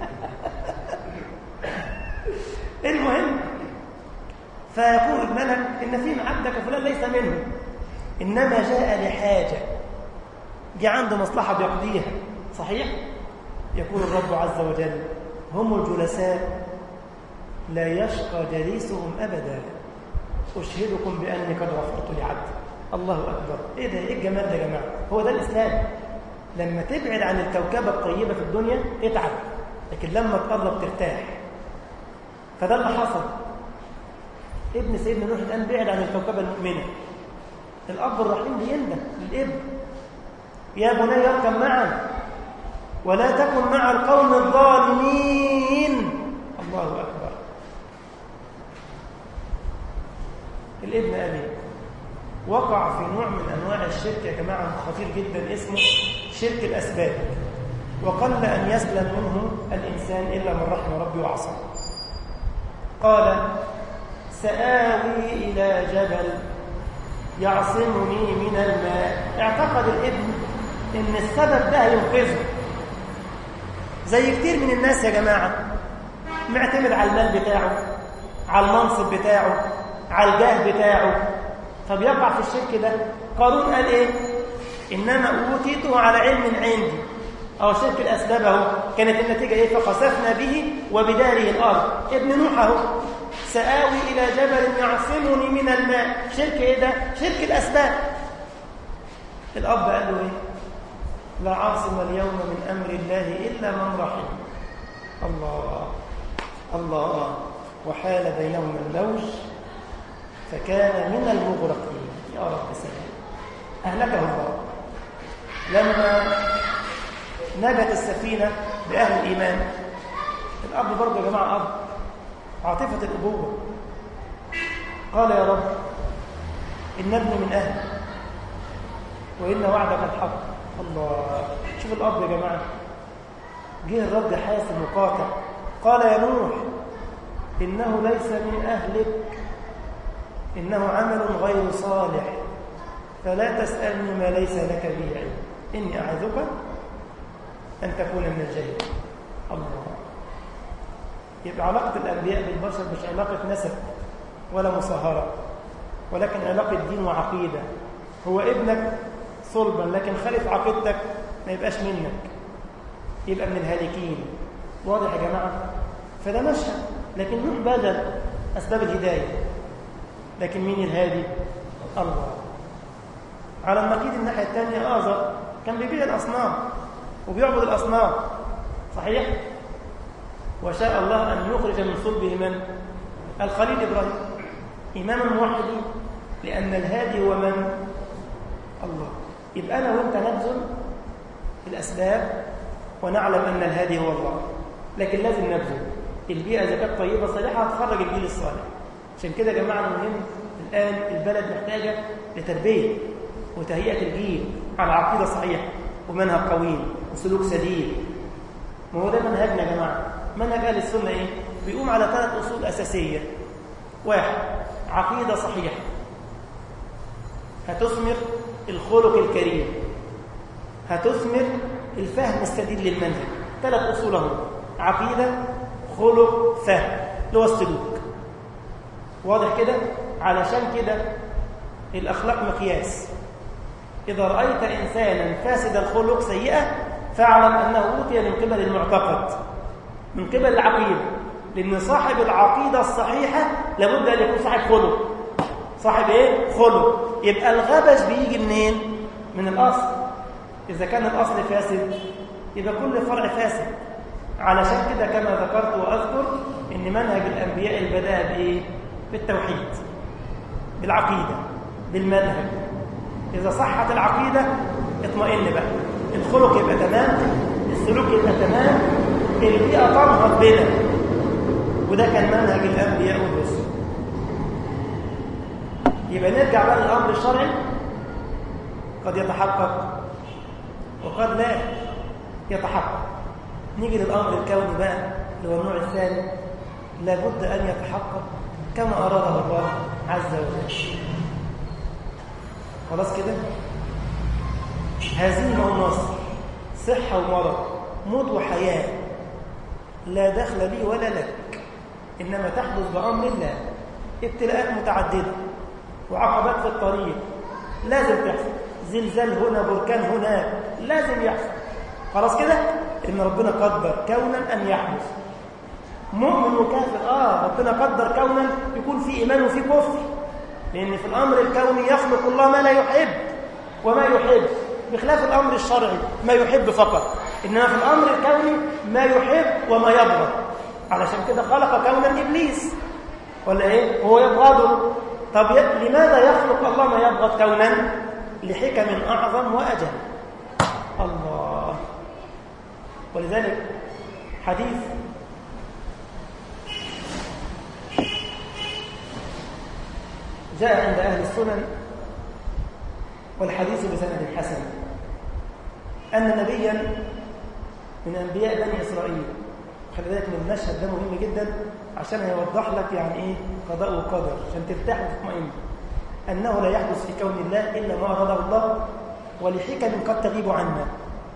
المهم فيقول الملك ان في عبدك فلان ليس منه انما جاء لحاجه جه عنده مصلحه بيقضيها صحيح يقول الرب عز وجل هم الجلساء لا يشقى جليسهم ابدا اشهدكم باني قد غفرت لعبدي الله اكبر ايه ده ايه الجمال ده يا جماعه هو ده الاسلام لما تبعد عن الكوكبه الطيبه في الدنيا اتعب لكن لما تقرب ترتاح فده اللي حصل ابن سيدنا نوح الان بعد عن الكوكبه المؤمنه الاب الرحيم بينده للابن يا بني اركب معا ولا تكن مع القوم الظالمين الله اكبر الابن ابي وقع في نوع من انواع الشرك يا جماعه خطير جدا اسمه شرك الاسباب وقل ان يسلم منه الانسان الا من رحم ربي وعصى قال سآوي إلى جبل يعصمني من الماء اعتقد الابن ان السبب ده ينقذه زي كتير من الناس يا جماعة معتمد على المال بتاعه على المنصب بتاعه على الجاه بتاعه فبيقع في الشرك ده قارون قال ايه انما اوتيته على علم عندي أو شرك الأسباب أهو كانت النتيجة إيه فخسفنا به وبداره الأرض ابن نوح أهو سآوي إلى جبل يعصمني من الماء شرك إيه ده؟ شرك الأسباب الأب قال له إيه؟ لا عاصم اليوم من أمر الله إلا من رحم الله الله وحال بينهما الموج فكان من المغرقين يا رب سلام أهلكه الله لما نجت السفينة بأهل الإيمان الأب برضه يا جماعة أب عاطفة الأبوة قال يا رب إن ابني من أهل وإن وعدك الحق الله شوف الأب يا جماعة جه الرد حاسم وقاطع قال يا نوح إنه ليس من أهلك إنه عمل غير صالح فلا تسألني ما ليس لك به علم إني أعذك أن تكون من الجاهلين الله يبقى علاقة الأنبياء بالبشر مش علاقة نسب ولا مصاهرة ولكن علاقة دين وعقيدة هو ابنك صلبا لكن خالف عقيدتك ما يبقاش منك يبقى من الهالكين واضح يا جماعة فده مشهد لكن نوح بذل أسباب الهداية لكن مين الهادي الله على النقيض الناحية الثانية آزر كان بيبيع الأصنام وبيعبد الأصنام صحيح؟ وشاء الله أن يخرج من صلبه من؟ الخليل إبراهيم إمام الموحدين لأن الهادي هو من؟ الله يبقى أنا وأنت نبذل الأسباب ونعلم أن الهادي هو الله لكن لازم نبذل البيئة إذا كانت طيبة صالحة هتخرج الجيل الصالح عشان كده يا جماعة المهم الآن البلد محتاجة لتربية وتهيئة الجيل على عقيدة صحيحة ومنهج قويم وسلوك سديد ما هو ده منهجنا يا جماعة منهج أهل السنة إيه؟ بيقوم على ثلاث أصول أساسية واحد عقيدة صحيحة هتثمر الخلق الكريم هتثمر الفهم السديد للمنهج ثلاث أصول هم عقيدة خلق فهم اللي هو السلوك واضح كده علشان كده الأخلاق مقياس إذا رأيت إنسانا فاسد الخلق سيئة فاعلم أنه أوتي من قبل المعتقد من قبل العقيدة لأن صاحب العقيدة الصحيحة لابد أن يكون صاحب خلق صاحب إيه؟ خلق يبقى الغبش بيجي منين؟ من الأصل إذا كان الأصل فاسد يبقى كل فرع فاسد علشان كده كما ذكرت وأذكر إن منهج الأنبياء البداء بإيه؟ بالتوحيد بالعقيدة بالمنهج إذا صحت العقيدة اطمئن بقى الخلق يبقى تمام السلوك يبقى تمام البيئة تنهض بنا وده كان منهج الأنبياء والرسل يبقى نرجع بقى للأمر الشرعي قد يتحقق وقد لا يتحقق نيجي للأمر الكوني بقى اللي هو النوع الثاني لابد أن يتحقق كما أراده الله عز وجل خلاص كده هزيمة ونصر صحة ومرض موت وحياة لا دخل لي ولا لك إنما تحدث بأمر الله ابتلاءات متعددة وعقبات في الطريق لازم تحصل زلزال هنا بركان هناك لازم يحصل خلاص كده إن ربنا قدر كونا أن يحدث مؤمن وكافر آه ربنا قدر كونا يكون في إيمان وفي كفر لأن في الأمر الكوني يخلق الله ما لا يحب وما يحب بخلاف الأمر الشرعي ما يحب فقط إنما في الأمر الكوني ما يحب وما يبغض علشان كده خلق كونا إبليس ولا إيه؟ هو يبغضه طب لماذا يخلق الله ما يبغض كونا؟ لحكم أعظم وأجل الله ولذلك حديث جاء عند أهل السنن والحديث بسند حسن أن نبيا من أنبياء بني إسرائيل خلي بالك من المشهد ده مهم جدا عشان هيوضح لك يعني إيه قضاء وقدر عشان ترتاح وتطمئن أنه لا يحدث في كون الله إلا ما أراده الله ولحكم قد تغيب عنا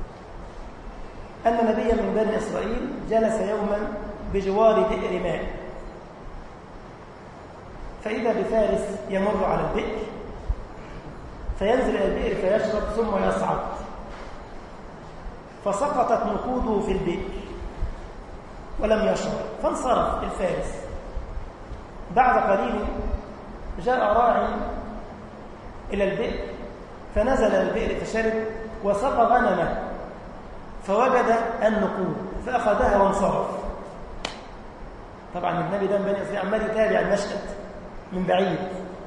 أن نبيا من بني إسرائيل جلس يوما بجوار بئر ماء فإذا بفارس يمر على البئر فينزل إلى البئر فيشرب ثم يصعد فسقطت نقوده في البئر ولم يشرب فانصرف الفارس بعد قليل جاء راع إلى البئر فنزل إلى البئر فشرب وسقى غنمه فوجد النقود فأخذها وانصرف طبعا النبي ده من بني إسرائيل عمال يتابع المشهد من بعيد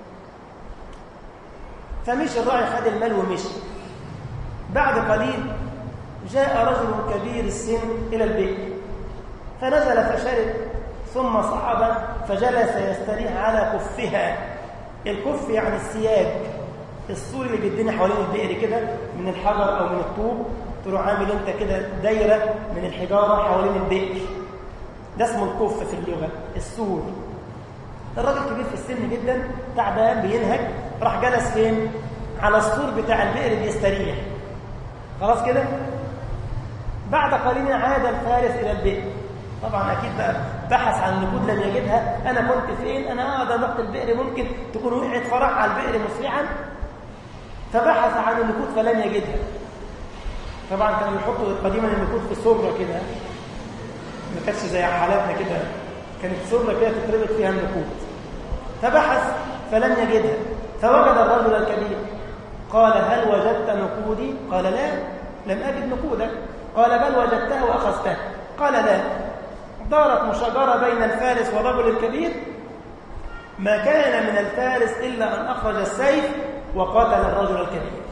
فمشي الراعي خد المال ومشي بعد قليل جاء رجل كبير السن إلى البئر فنزل فشرب ثم صعد فجلس يستريح على كفها الكف يعني السياج السور اللي بيدينا حوالين البئر كده من الحجر أو من الطوب تروح عامل انت كده دايرة من الحجارة حوالين البئر ده اسمه الكف في اللغة السور الراجل كبير في السن جدا تعبان بينهج راح جلس فين على السور بتاع البئر بيستريح خلاص كده بعد قليل عاد الفارس الى البئر طبعا اكيد بقى بحث عن نقود لم يجدها انا كنت فين انا اه ده نقط البئر ممكن تكون وقعت فراح على البئر مسرعا فبحث عن النقود فلم يجدها طبعا كانوا يحطوا قديما النقود في سره كده ما كانتش زي حالاتنا كده كانت سره كده تتربط فيها النقود فبحث فلم يجدها فوجد الرجل الكبير قال هل وجدت نقودي قال لا لم أجد نقودك قال بل وجدتها وأخذتها قال لا دارت مشاجرة بين الفارس والرجل الكبير ما كان من الفارس إلا أن أخرج السيف وقاتل الرجل الكبير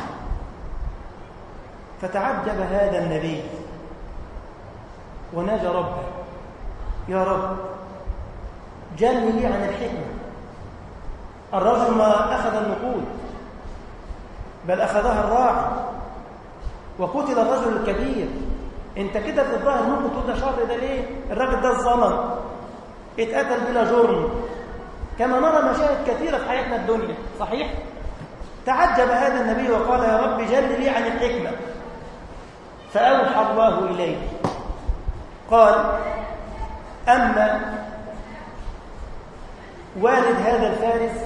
فتعجب هذا النبي وناجى ربه يا رب جل لي عن الحكمة الرجل ما أخذ النقود بل أخذها الراعي وقتل الرجل الكبير انت كده في الظاهر ممكن تقول ده شر ده ليه الراجل ده الظلم اتقتل بلا جرم كما نرى مشاهد كثيرة في حياتنا الدنيا صحيح تعجب هذا النبي وقال يا رب جل لي عن الحكمة فأوحى الله إليه قال أما والد هذا الفارس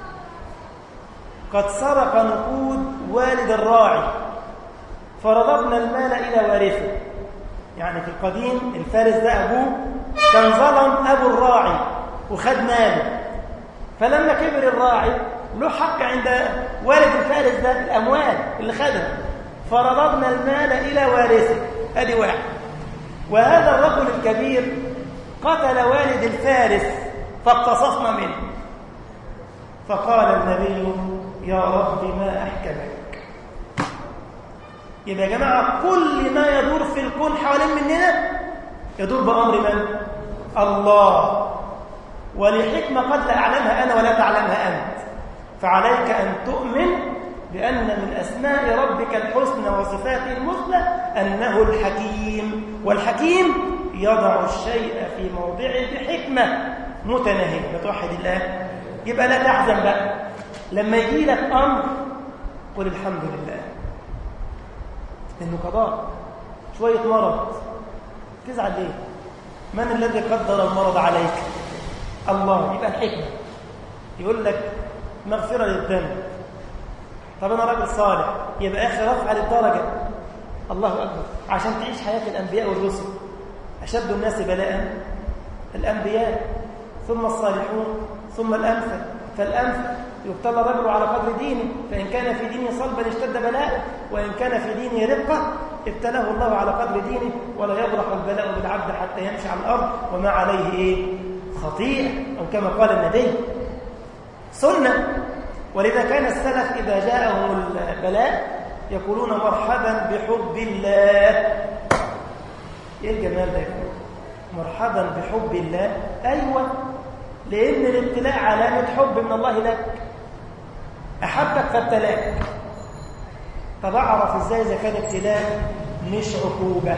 قد سرق نقود والد الراعي فرددنا المال إلى وارثه يعني في القديم الفارس ده أبوه كان ظلم أبو الراعي وخد ماله فلما كبر الراعي له حق عند والد الفارس ده الأموال اللي خدها فرددنا المال إلى وارثه ادي واحد وهذا الرجل الكبير قتل والد الفارس فاقتصصنا منه فقال النبي يا رب ما أحكمك يبقى يا جماعة كل ما يدور في الكون حوالين مننا يدور بأمر من؟ الله ولحكمة قد لا أعلمها أنا ولا تعلمها أنت فعليك أن تؤمن بأن من أسماء ربك الحسنى وصفاته المثلى أنه الحكيم والحكيم يضع الشيء في موضعه بحكمة متناهية بتوحد الله يبقى لا تحزن بقى لما يجي لك أمر قل الحمد لله إنه قضاء شوية مرض تزعل ليه من الذي قدر المرض عليك الله يبقى الحكمة يقول لك مغفرة للذنب طب أنا راجل صالح يبقى آخر رفع للدرجة الله أكبر عشان تعيش حياة الأنبياء والرسل أشد الناس بلاء الأنبياء ثم الصالحون ثم الأمثل فالأمثل يبتلى الرجل على قدر دينه فإن كان في دينه صلبا اشتد بلاءه وإن كان في دينه رقة ابتلاه الله على قدر دينه ولا يبرح البلاء بالعبد حتى يمشي على الأرض وما عليه إيه؟ خطيئة أو كما قال النبي سنة ولذا كان السلف إذا جاءهم البلاء يقولون مرحبا بحب الله إيه الجمال ده يقول مرحبا بحب الله أيوة لأن الابتلاء علامة حب من الله لك أحبك فابتلاك طب أعرف إزاي إذا كان ابتلاء مش عقوبة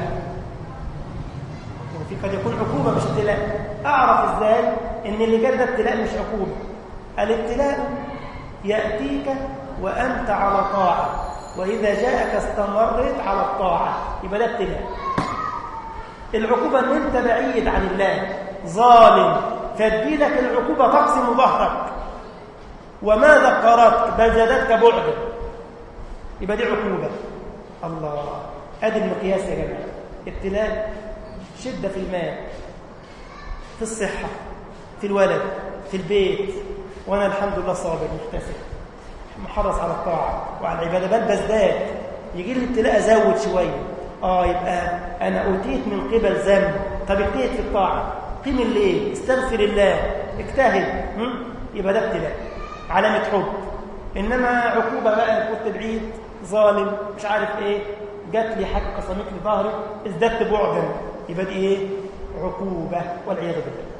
وفي قد يكون عقوبة مش ابتلاء أعرف إزاي إن اللي جاب ده ابتلاء مش عقوبة الابتلاء يأتيك وأنت على طاعة وإذا جاءك استمرت على الطاعة يبقى ده ابتلاء العقوبة أن أنت بعيد عن الله ظالم فتجيلك العقوبة تقسم ظهرك وما ذكرتك بل زادتك بعدا يبقى دي عقوبة الله ادي المقياس يا جماعة ابتلاء شدة في المال في الصحة في الولد في البيت وأنا الحمد لله صابر محتسب محرص على الطاعة وعلى العبادة بل بزداد يجي لي ابتلاء أزود شوية آه يبقى أنا أوتيت من قبل ذنب طب اجتهد في الطاعة قيم الليل استغفر الله اجتهد يبقى ده ابتلاء علامة حب إنما عقوبة بقى كنت بعيد ظالم مش عارف إيه جات لي حاجة قسمت لي ظهري ازددت بعدا يبقى دي إيه عقوبة والعياذ بالله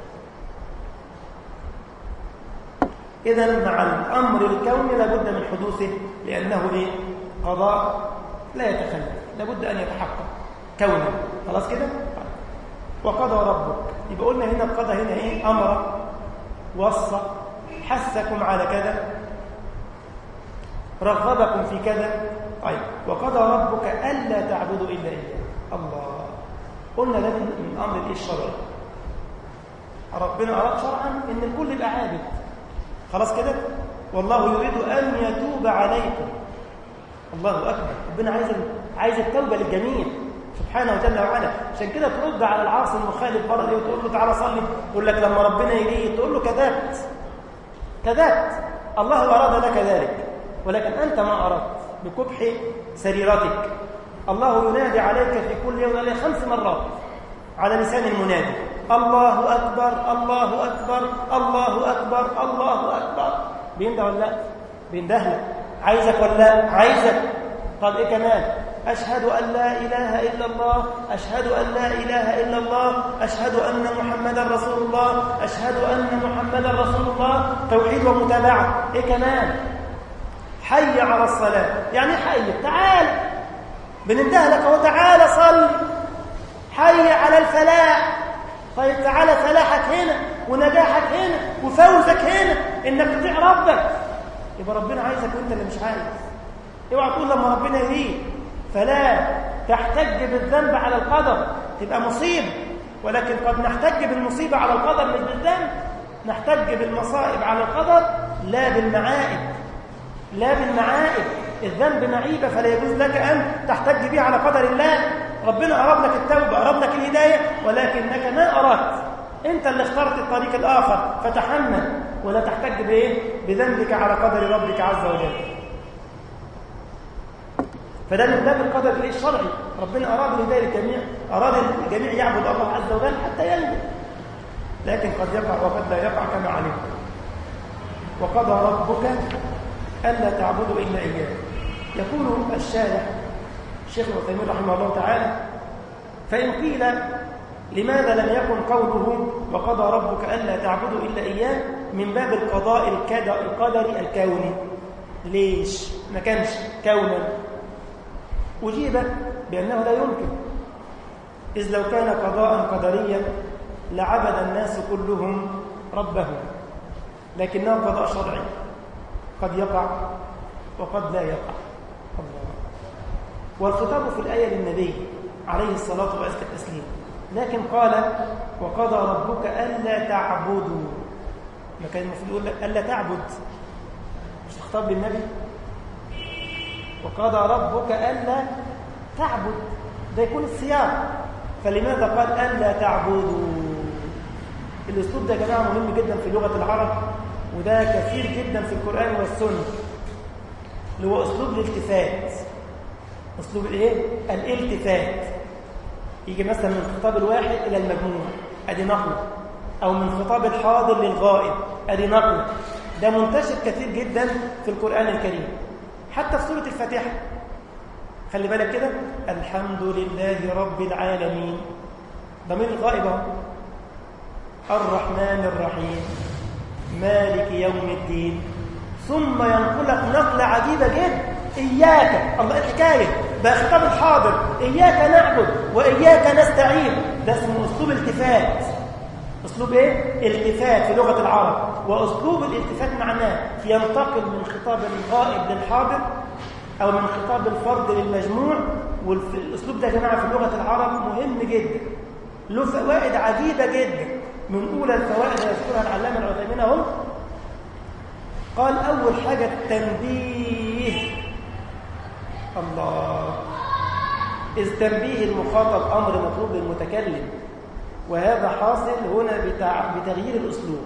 إذا مع الأمر الكوني لابد من حدوثه لأنه إيه قضاء لا يتخلف لابد أن يتحقق كونا خلاص كده وقضى ربك يبقى قلنا هنا القضاء هنا إيه أمر وصى حثكم على كذا رغبكم في كذا طيب وقضى ربك ألا تعبدوا إلا إياه الله قلنا ده من أمر الإيه الشرعي ربنا أراد شرعا إن الكل يبقى عابد خلاص كده والله يريد أن يتوب عليكم الله أكبر ربنا عايز عايز التوبة للجميع سبحانه وجل وعلا عشان كده ترد على العاصي المخالف بره دي وتقول له تعالى صلي يقول لك لما ربنا يليه تقول له كذبت كذبت الله أراد لك ذلك ولكن أنت ما أردت بقبح سريرتك الله ينادي عليك في كل يوم عليه خمس مرات على لسان المنادي الله أكبر الله أكبر الله أكبر الله أكبر بينده ولا لا بينده لك عايزك ولا لا عايزك طب إيه كمان أشهد أن لا إله إلا الله أشهد أن لا إله إلا الله أشهد أن محمدا رسول الله أشهد أن محمدا رسول الله توحيد ومتابعة إيه كمان حي على الصلاة يعني حي تعال بننده لك اهو تعال صل حي على الفلاح طيب تعالى فلاحك هنا ونجاحك هنا وفوزك هنا انك تطيع ربك يبقى ربنا عايزك وانت اللي مش عايز اوعى تقول لما ربنا يريد فلا تحتج بالذنب على القدر تبقى مصيبه ولكن قد نحتج بالمصيبه على القدر مش بالذنب نحتج بالمصائب على القدر لا بالمعائب لا بالمعائب الذنب معيبة فلا يجوز لك أن تحتج به على قدر الله ربنا أراد لك التوبة أراد لك الهداية ولكنك ما أردت أنت اللي اخترت الطريق الآخر فتحمل ولا تحتج بإيه؟ بذنبك على قدر ربك عز وجل فده من باب القدر الايه الشرعي ربنا اراد الهدايه للجميع اراد الجميع يعبد الله عز وجل حتى ينجو لكن قد يقع وقد لا يقع كما علمت وقضى ربك الا تعبدوا الا اياه يقول الشارح الشيخ العثيمين رحمه الله تعالى فان قيل لماذا لم يكن قوله وقضى ربك الا تعبدوا الا اياه من باب القضاء القدري الكوني ليش ما كانش كونا أجيب بأنه لا يمكن إذ لو كان قضاء قدريا لعبد الناس كلهم ربهم لكنه قضاء شرعي قد يقع وقد لا يقع الله والخطاب في الآية للنبي عليه الصلاة وأزكى التسليم لكن قال وقضى ربك ألا تعبدوا ما كان المفروض يقول لك ألا تعبد مش الخطاب للنبي وقضى ربك ألا تعبد ده يكون السياق فلماذا قال ألا تعبدوا الأسلوب ده يا جماعة مهم جدا في لغة العرب وده كثير جدا في القرآن والسنة اللي هو أسلوب الالتفات أسلوب الإيه؟ الالتفات يجي مثلا من الخطاب الواحد إلى المجموع أدي نقل أو من خطاب الحاضر للغائب أدي نقل ده منتشر كثير جدا في القرآن الكريم حتى في سورة الفاتحة خلي بالك كده الحمد لله رب العالمين ضمير الغائب الرحمن الرحيم مالك يوم الدين ثم ينقلك نقلة عجيبة جدا إياك الله الحكاية ده خطاب الحاضر إياك نعبد وإياك نستعين ده اسمه أسلوب التفات أسلوب إيه؟ التفات في لغة العرب وأسلوب الالتفات معناه ينتقل من خطاب الغائب للحاضر أو من خطاب الفرد للمجموع والأسلوب ده يا جماعة في لغة العرب مهم جدا له فوائد عجيبة جدا من أولى الفوائد اللي يذكرها العلامة العثيمين أهو قال أول حاجة التنبيه الله إذ تنبيه المخاطب أمر مطلوب للمتكلم وهذا حاصل هنا بتع... بتغيير الأسلوب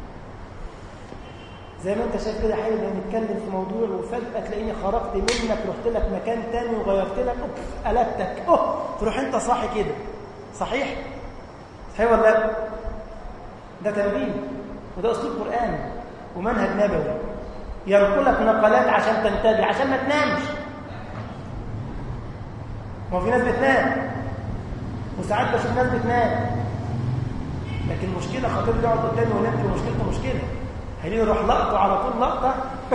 زي ما انت شايف كده حابب نتكلم في موضوع وفجأة تلاقيني خرجت منك رحت لك مكان تاني وغيرت لك اوف قلبتك اوه تروح انت صاحي كده صحيح؟ صحيح ولا لا؟ ده تنبيه وده اسلوب قرآني ومنهج نبوي ينقلك نقلات عشان تنتبه عشان ما تنامش ما في ناس بتنام وساعات بشوف ناس بتنام لكن مشكلة خطير يقعد قدامي وينام مشكلته مشكلة هيجي يروح لقطه على طول لقطة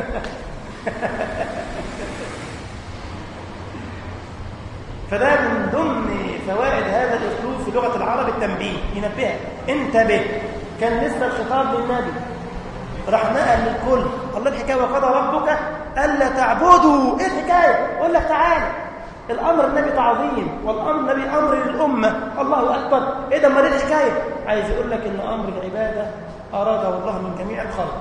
فده من ضمن فوائد هذا الاسلوب في لغه العرب التنبيه ينبهك انتبه كان لسه الخطاب للنبي راح نقل للكل الله الحكايه وقضى ربك الا تعبدوا ايه الحكايه يقول لك تعالى الامر النبي تعظيم والامر النبي امر للامه الله اكبر ايه ده امال ايه الحكايه عايز يقول لك ان امر العباده اراده الله من جميع الخلق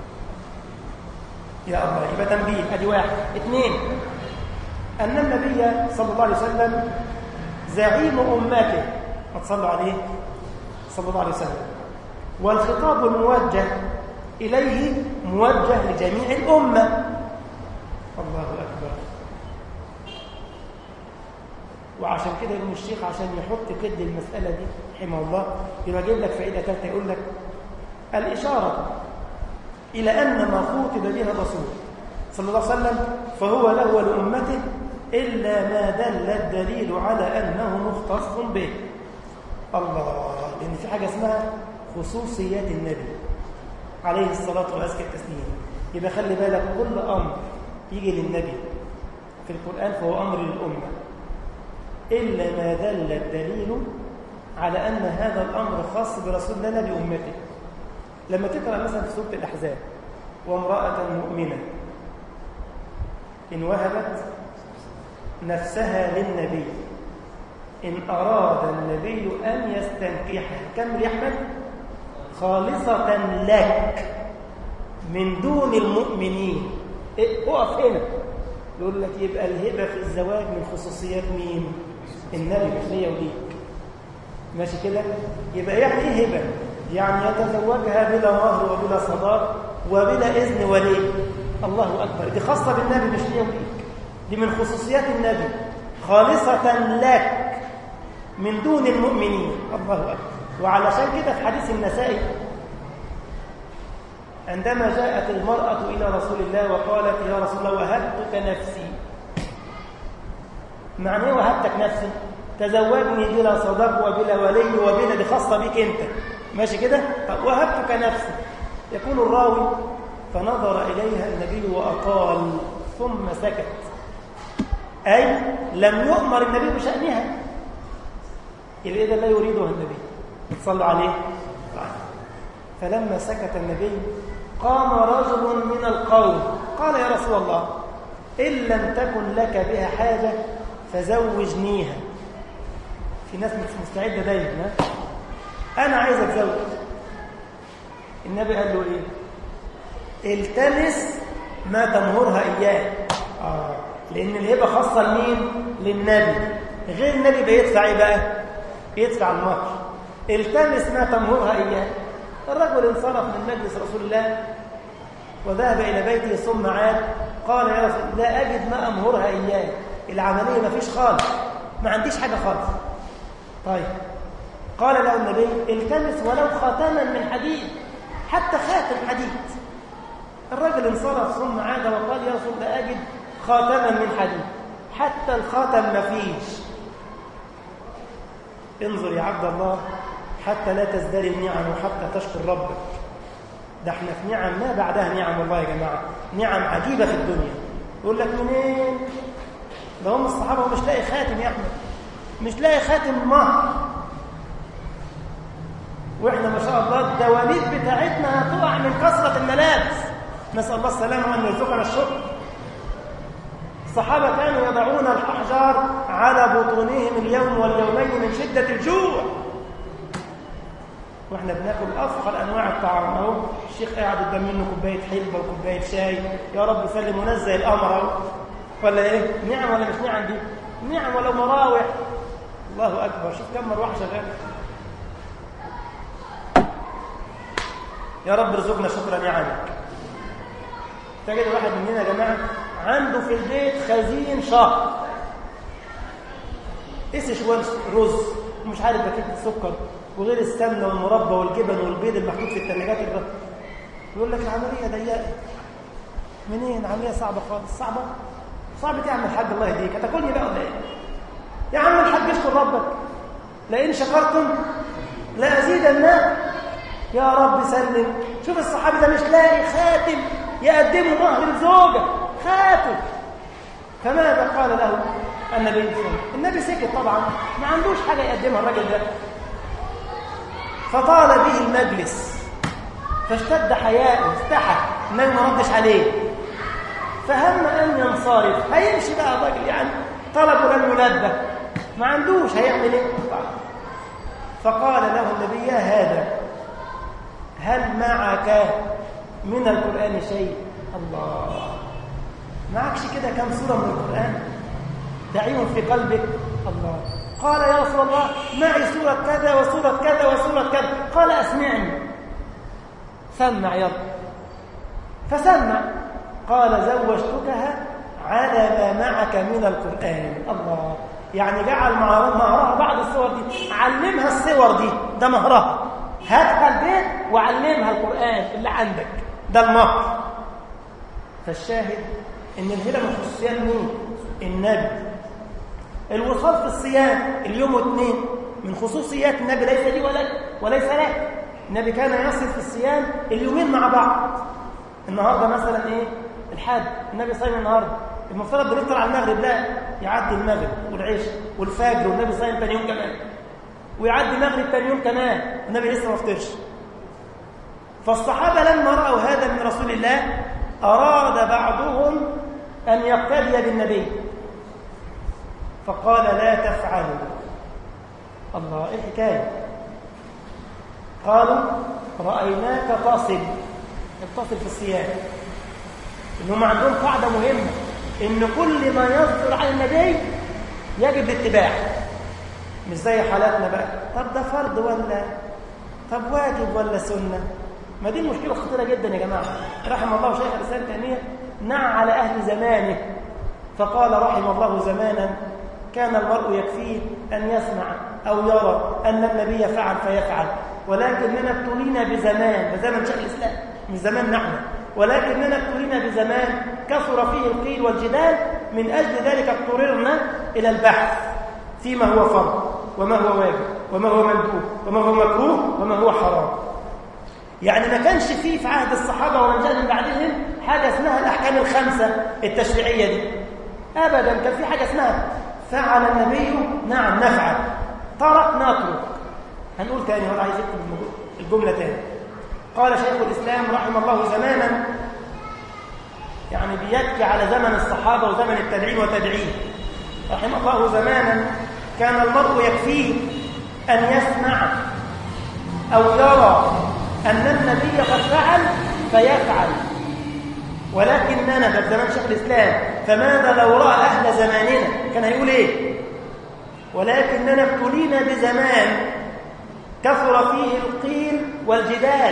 يا الله يبقى تنبيه ادي واحد اثنين ان النبي صلى الله عليه وسلم زعيم امته ما تصلوا عليه صلى الله عليه وسلم والخطاب الموجه اليه موجه لجميع الامه الله اكبر وعشان كده ابن الشيخ عشان يحط قد المساله دي رحمه الله يبقى جايب لك فائده ثالثه يقول لك الاشاره الى ان ما خوطب بها الرسول صلى الله عليه وسلم فهو له ولامته الا ما دل الدليل على انه مختص به الله لان في حاجه اسمها خصوصيات النبي عليه الصلاه وازكى التسليم يبقى خلي بالك كل امر يجي للنبي في القران فهو امر للامه إلا ما دل الدليل على أن هذا الأمر خاص برسول الله بأمته لما تقرأ مثلا في سورة الأحزاب وامرأة مؤمنة إن وهبت نفسها للنبي إن أراد النبي أن يستنكحها كمل يا أحمد خالصة لك من دون المؤمنين إيه؟ اقف هنا يقول لك يبقى الهبة في الزواج من خصوصيات مين النبي مش ليا وليك ماشي كده يبقى يعني ايه هبة يعني يتزوجها بلا مهر وبلا صداق وبلا إذن ولي الله أكبر دي خاصة بالنبي مش ليا وليك دي من خصوصيات النبي خالصة لك من دون المؤمنين الله أكبر وعلشان كده في حديث النسائي عندما جاءت المرأة إلى رسول الله وقالت يا رسول الله وهبتك نفسي معنى ايه وهبتك نفسي تزوجني بلا صداق وبلا ولي وبلا دي خاصة بك انت ماشي كده طب وهبتك نفسي يقول الراوي فنظر إليها النبي وأقال ثم سكت أي لم يؤمر النبي بشأنها يبقى إذا لا يريدها النبي صلوا عليه فلما سكت النبي قام رجل من القوم قال يا رسول الله إن لم تكن لك بها حاجة فزوجنيها في ناس مش مستعدة دايما أنا عايز أتزوج النبي قال له إيه التمس ما تمهرها إياه آه. لأن الهبة خاصة لمين للنبي غير النبي بيدفع إيه بقى يدفع المهر التمس ما تمهرها إياه الرجل انصرف من مجلس رسول الله وذهب إلى بيته ثم عاد قال يا رسول لا أجد ما أمهرها إياه العملية ما فيش خالص ما عنديش حاجة خالص طيب قال له النبي التمس ولو خاتما من حديد حتى خاتم حديد الرجل انصرف ثم عاد وقال يا رسول لا أجد خاتما من حديد حتى الخاتم ما فيش انظر يا عبد الله حتى لا تزدري النعم وحتى تشكر ربك ده احنا في نعم ما بعدها نعم والله يا جماعة نعم عجيبة في الدنيا يقول لك منين ده هم الصحابة ومش لاقي خاتم يا أحمد مش لاقي خاتم مهر واحنا ما شاء الله الدواليب بتاعتنا هتقع من كثرة الملابس نسأل الله السلامة وأن يرزقنا الشكر الصحابة كانوا يضعون الأحجار على بطونهم اليوم واليومين من شدة الجوع واحنا بناكل افخر انواع الطعام اهو الشيخ قاعد قدام منه كوبايه حلبه وكوبايه شاي يا رب سلم ونزل القمر اهو ولا ايه نعم ولا مش نعم دي نعم ولو مراوح الله اكبر شوف كم مروحه شغاله يا رب ارزقنا شكر نعمك تجد واحد مننا يا جماعه عنده في البيت خزين شهر قيس شوال رز ومش عارف باكيت السكر وغير السمنه والمربى والجبن والبيض المحطوط في الثلاجات الرد يقول لك العمليه ضيقه منين عمليه صعبه خالص صعبه صعبه ايه يا عم الحاج الله يهديك هتاكلني بقى ولا ايه يا عم الحاج اشكر ربك لئن شكرتم لازيدنكم يا رب سلم شوف الصحابي ده مش لاقي خاتم يقدمه مهر الزوجه خاتم فماذا قال له النبي صلى الله عليه وسلم النبي سكت طبعا ما عندوش حاجه يقدمها الراجل ده فطال به المجلس فاشتد حياءه استحى النبي ما ردش عليه فهم ان ينصرف هيمشي بقى الراجل يعني طلبه لم يلبى ما عندوش هيعمل ايه فقال له النبي يا هذا هل معك من القران شيء الله معكش كده كم سوره من القران دعيهم في قلبك الله قال يا رسول الله معي سورة كذا وسورة كذا وسورة كذا قال أسمعني سمع يلا فسمع قال زوجتكها على ما معك من القرآن الله يعني جعل مهرها بعض الصور دي علمها الصور دي ده مهرها هاتها البيت وعلمها القرآن اللي عندك ده المهر فالشاهد ان الهبه من خصوصيات مين النبي الوصال في الصيام اليوم واثنين من خصوصيات النبي ليس لي ولا وليس لك النبي كان يصل في الصيام اليومين مع بعض النهارده مثلا ايه الحد النبي صايم النهارده المفترض بنفطر على المغرب لا يعدي المغرب والعشاء والفجر والنبي صايم ثاني يوم كمان ويعدي المغرب ثاني يوم كمان النبي لسه ما فطرش فالصحابه لما راوا هذا من رسول الله اراد بعضهم ان يقتدي بالنبي فقال لا تفعلوا الله ايه الحكايه قالوا رأيناك تصل اتصل في السياق إنهم عندهم قاعدة مهمة إن كل ما يصدر عن النبي يجب الاتباع مش زي حالاتنا بقى طب ده فرض ولا طب واجب ولا سنة ما دي المشكلة خطيرة جدا يا جماعة رحم الله شيخ الإسلام تيمية نعى على أهل زمانه فقال رحم الله زمانا كان المرء يكفيه أن يسمع أو يرى أن النبي فعل فيفعل ولكننا ابتلينا بزمان بزمن شيخ الإسلام مش زمان نحن ولكننا ابتلينا بزمان كثر فيه القيل والجدال من أجل ذلك اضطررنا إلى البحث فيما هو فرض وما هو واجب وما هو مندوب وما هو مكروه وما هو حرام يعني ما كانش فيه في عهد الصحابة ومن جاء من بعدهم حاجة اسمها الأحكام الخمسة التشريعية دي أبدا كان في حاجة اسمها فعل النبي نعم نفعل ترك نترك هنقول تاني ولا عايز يكتب الجملة تاني قال شيخ الإسلام رحمه الله زمانا يعني بيبكي على زمن الصحابة وزمن التابعين والتابعين رحمه الله زمانا كان المرء يكفيه أن يسمع أو يرى أن النبي قد فعل فيفعل ولكننا ده زمان شيخ الإسلام فماذا لو رأى أهل زماننا كان هيقول إيه ولكننا ابتلينا بزمان كثر فيه القيل والجدال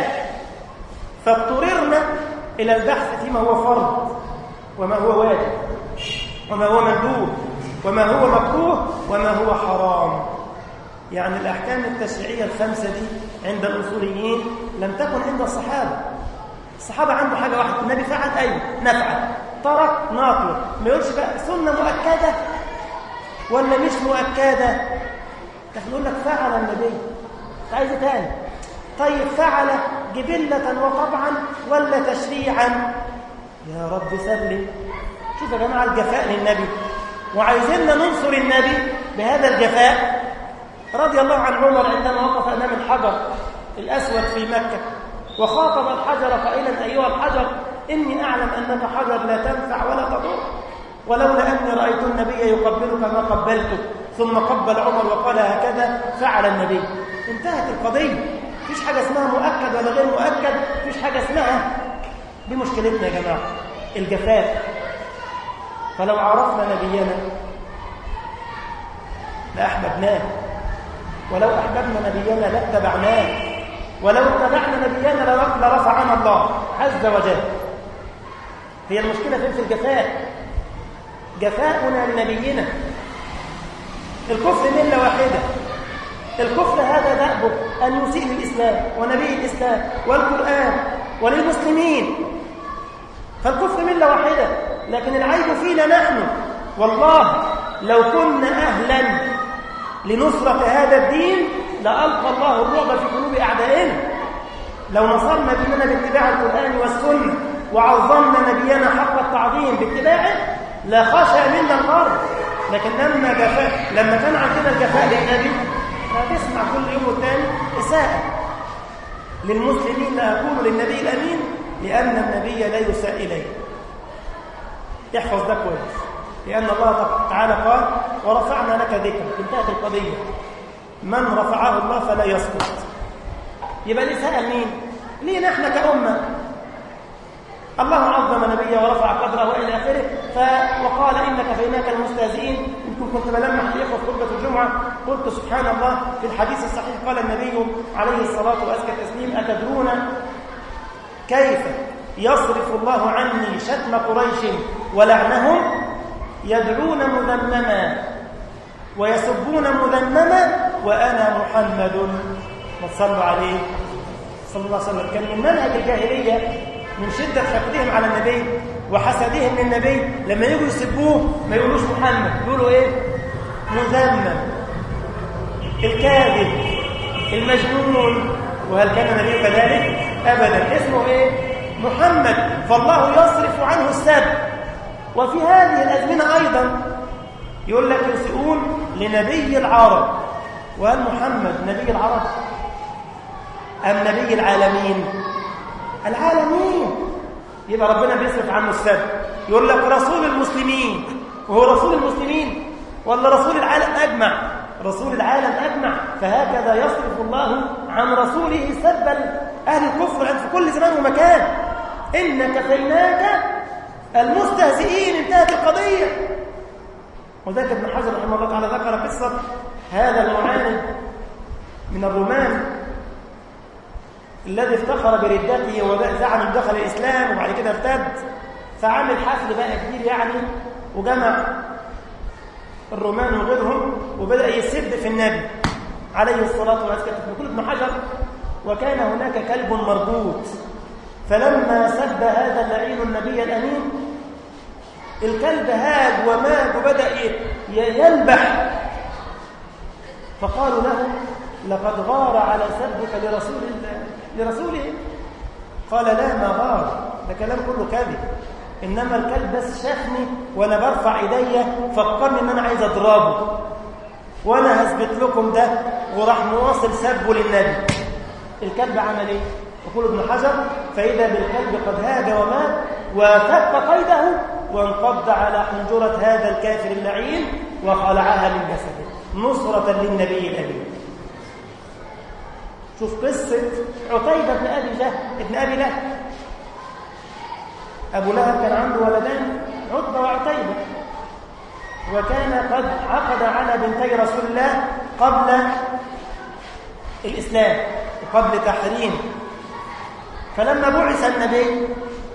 فاضطررنا إلى البحث فيما هو فرض وما هو واجب وما هو مندوب وما هو مكروه وما هو حرام يعني الأحكام التشريعية الخمسة دي عند الأصوليين لم تكن عند الصحابة الصحابة عنده حاجة واحدة النبي فعل أيوه نفعل ترك ناطر ما يقولش بقى سنة مؤكدة ولا مش مؤكدة نحن نقول لك فعل النبي عايز تاني طيب فعل جبلة وطبعا ولا تشريعا يا رب سلم شوف يا جماعة الجفاء للنبي وعايزيننا ننصر النبي بهذا الجفاء رضي الله عن عمر عندما وقف أمام الحجر الأسود في مكة وخاطب الحجر قائلا أيها الحجر إني أعلم أنك حجر لا تنفع ولا تضر ولولا أني رأيت النبي يقبلك ما قبلته ثم قبل عمر وقال هكذا فعل النبي انتهت القضية مفيش حاجة اسمها مؤكد ولا غير مؤكد مفيش حاجة اسمها دي مشكلتنا يا جماعة الجفاف فلو عرفنا نبينا لأحببناه ولو أحببنا نبينا لاتبعناه ولو اتبعنا نبينا لرفعنا الله عز وجل هي المشكلة فين في الجفاء جفاؤنا لنبينا الكفر ملة واحدة الكفر هذا دأبه أن يسيء للإسلام ونبي الإسلام والقرآن وللمسلمين فالكفر ملة واحدة لكن العيب فينا نحن والله لو كنا أهلا لنصرة هذا الدين لألقى الله الرعب في قلوب أعدائنا لو نصرنا ديننا باتباع القرآن والسنة وعظمنا نبينا حق التعظيم باتباعه لخشى منا الأرض لكن لما جفاء لما كان عندنا الجفاء للنبي هتسمع كل يوم والتاني إساءة للمسلمين لا أقول للنبي الأمين لأن النبي لا يساء إليه احفظ ده كويس لأن الله تعالى قال ورفعنا لك ذكرك انتهت القضية من رفعه الله فلا يسقط يبقى ليه سأل مين؟ ليه نحن كأمة الله عظم نبيه ورفع قدره والى اخره ف وقال انك فيناك المستهزئين يمكن كنت بلمح الاخوه في خطبه الجمعه قلت سبحان الله في الحديث الصحيح قال النبي عليه الصلاه وازكى التسليم اتدرون كيف يصرف الله عني شتم قريش ولعنهم يدعون مذمما ويسبون مذمما وانا محمد صلوا عليه صلى الله عليه وسلم كان من منهج الجاهليه من شدة حقدهم على النبي وحسدهم للنبي لما يجوا يسبوه ما يقولوش محمد يقولوا ايه مذمم الكاذب المجنون وهل كان النبي كذلك ابدا اسمه ايه محمد فالله يصرف عنه السب وفي هذه الازمنه ايضا يقول لك يسيئون لنبي العرب وهل محمد نبي العرب ام نبي العالمين العالمين يبقى ربنا بيصرف عنه السب يقول لك رسول المسلمين وهو رسول المسلمين ولا رسول العالم أجمع رسول العالم أجمع فهكذا يصرف الله عن رسوله سب أهل الكفر الآن في كل زمان ومكان إن كفيناك المستهزئين انتهت القضية وذلك ابن حجر رحمه الله تعالى ذكر قصة هذا المعاند من الرومان الذي افتخر بردته وزعم ان دخل الإسلام وبعد كده ارتد فعمل حفل بقى كبير يعني وجمع الرومان وغيرهم وبدأ يسد في النبي عليه الصلاة والسلام يقول ابن حجر وكان هناك كلب مربوط فلما سب هذا اللعين النبي الأمين الكلب هاج ومات وبدأ ينبح فقالوا له لقد غار على سبك لرسول الله لرسوله قال لا ما غار ده كلام كله كذب انما الكلب بس شافني وانا برفع ايديا فكرني ان انا عايز اضربه وانا هثبت لكم ده وراح مواصل سبه للنبي الكلب عمل ايه يقول ابن حجر فاذا بالكلب قد هاج ومات وفك قيده وانقض على حنجره هذا الكافر اللعين وخلعها من جسده نصره للنبي الامين شوف قصه عتيبه بن ابي جهل ابن ابي لهب أبو لهب كان عنده ولدان عتبة وعتيبة وكان قد عقد على بنتي رسول الله قبل الإسلام وقبل تحريم فلما بعث النبي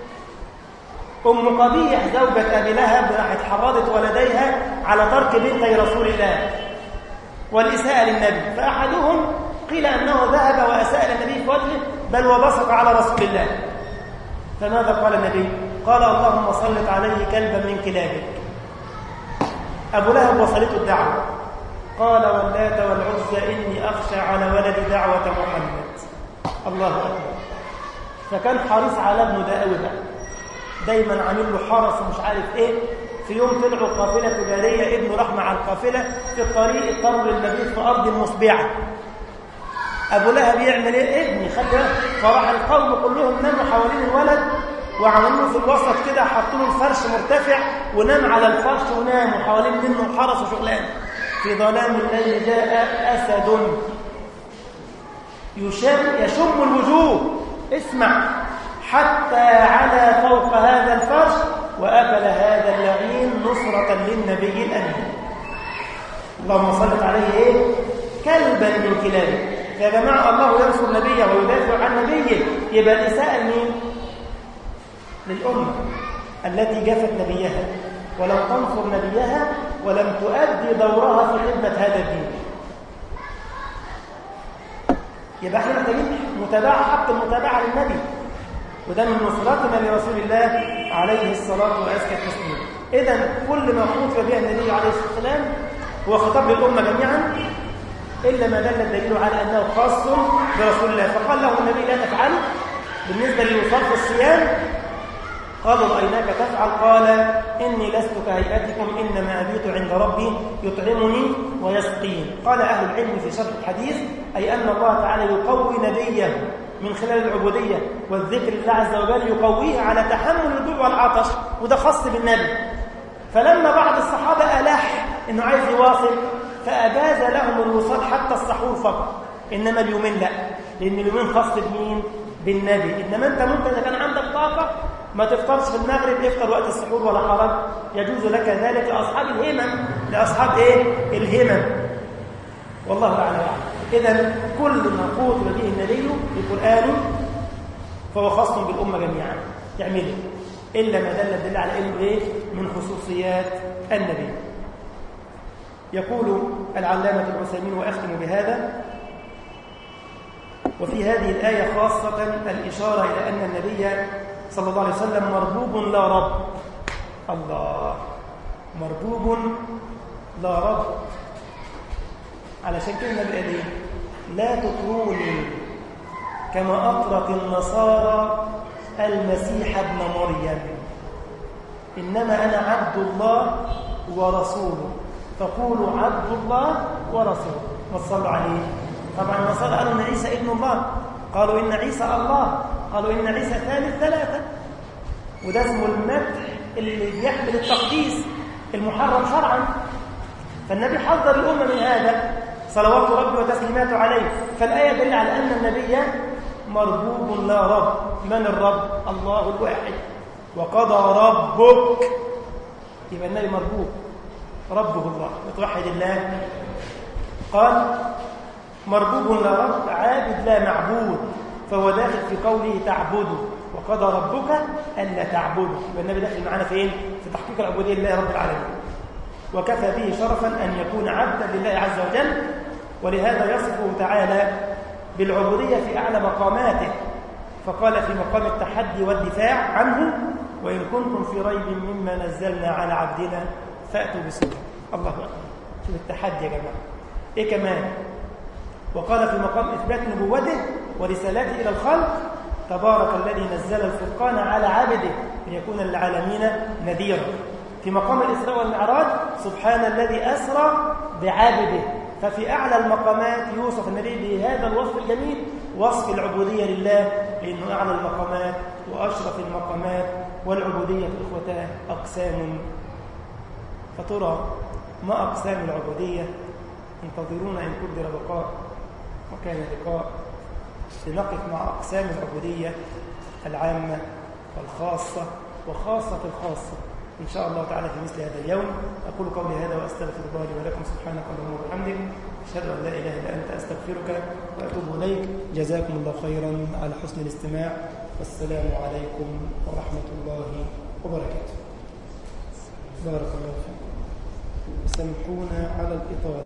أم قبيح زوجة أبي لهب راحت حرضت ولديها على ترك بنتي رسول الله والإساءة للنبي فأحدهم قيل أنه ذهب وأساء للنبي في وجهه بل وبصق على رسول الله فماذا قال النبي قال اللهم سلط عليه كلبا من كلابك أبو لهب وصلته الدعوة قال واللات والعزى إني أخشى على ولد دعوة محمد الله أكبر فكان حريص على ابنه ده قوي بقى دايما عامل له حرس ومش عارف ايه في يوم طلعوا قافله تجاريه ابنه راح مع القافله في الطريق اضطروا للمبيت في ارض مصبعه ابو لهب يعمل ايه ابني خلي فراح القوم كلهم ناموا حوالين الولد وعملوا في الوسط كده حطوا له الفرش مرتفع ونام على الفرش ونام وحوالين منه حرس وشغلان في ظلام الليل جاء اسد يشم يشم الوجوه اسمع حتى على فوق هذا الفرش واكل هذا اللعين نصره للنبي الامين اللهم صل عليه ايه كلبا من كلابه يا جماعه الله ينصر نبيه ويدافع عن نبيه يبقى الاساءه لمين للأمة التي جفت نبيها ولم تنصر نبيها ولم تؤدي دورها في خدمة هذا الدين يبقى احنا محتاجين متابعة حق المتابعة للنبي وده من نصرتنا لرسول الله عليه الصلاة وأزكى التسليم إذا كل ما خطب به النبي عليه الصلاة والسلام هو خطاب للأمة جميعا إلا ما دل الدليل على أنه خاص برسول الله فقال له النبي لا تفعل بالنسبة للوصال في الصيام قالوا رأيناك تفعل قال إني لست كهيئتكم إنما أبيت عند ربي يطعمني ويسقين قال أهل العلم في شرح الحديث أي أن الله تعالى يقوي نبيه من خلال العبودية والذكر لله عز وجل يقويه على تحمل الجوع والعطش وده خاص بالنبي فلما بعض الصحابة ألح إنه عايز يواصل فأجاز لهم الوصال حتى السحور فقط إنما اليومين لا لأن اليومين خاص بمين؟ بالنبي إنما أنت ممكن إذا كان عندك طاقة ما تفطرش في المغرب افطر وقت السحور ولا حرج يجوز لك ذلك لأصحاب الهمم لأصحاب إيه؟ الهمم والله تعالى أعلم إذا كل ما قوت به النبي القرآن فهو خاص بالأمة جميعا يعمله إلا ما دل الدل على إنه إيه؟ من خصوصيات النبي يقول العلامة العثيمين وأختم بهذا وفي هذه الآية خاصة الإشارة إلى أن النبي صلى الله عليه وسلم مربوب لا رب الله مربوب لا رب علشان كده النبي قال ايه لا تطروني كما أطرت النصارى المسيح ابن مريم إنما أنا عبد الله ورسوله فقولوا عبد الله ورسوله وصلوا عليه طبعا النصارى قالوا ان عيسى ابن الله قالوا ان عيسى الله قالوا ان عيسى ثالث ثلاثه وده اسمه المدح اللي بيحمل التقديس المحرم شرعا فالنبي حذر الامه من هذا صلوات ربي وتسليماته عليه فالايه تدل على ان النبي مربوب لا رب من الرب الله الواحد وقضى ربك يبقى النبي مربوب ربه الله يتوحد الله قال مربوب لا رب عابد لا معبود فهو داخل في قوله تعبده وقضى ربك ألا تعبده يبقى النبي داخل معانا فين؟ في تحقيق العبودية لله رب العالمين وكفى به شرفا أن يكون عبدا لله عز وجل ولهذا يصفه تعالى بالعبودية في أعلى مقاماته فقال في مقام التحدي والدفاع عنه وإن كنتم في ريب مما نزلنا على عبدنا فأتوا بسورة الله أكبر شوف التحدي يا جماعة إيه كمان وقال في مقام إثبات نبوته ورسالته إلى الخلق تبارك الذي نزل الفرقان على عبده ليكون للعالمين نذيرا في مقام الإسراء والمعراج سبحان الذي أسرى بعبده ففي أعلى المقامات يوصف النبي بهذا الوصف الجميل وصف العبودية لله لأنه أعلى المقامات وأشرف المقامات والعبودية إخوتاه أقسام فترى ما أقسام العبودية انتظرونا إن قدر بقاء وكان لقاء لنقف مع أقسام العبودية العامة والخاصة وخاصة الخاصة إن شاء الله تعالى في مثل هذا اليوم أقول قولي هذا وأستغفر الله لي ولكم سبحانك اللهم وبحمدك أشهد أن لا إله إلا أنت أستغفرك وأتوب إليك جزاكم الله خيرا على حسن الاستماع والسلام عليكم ورحمة الله وبركاته بارك الله فيكم سامحونا على الإطالة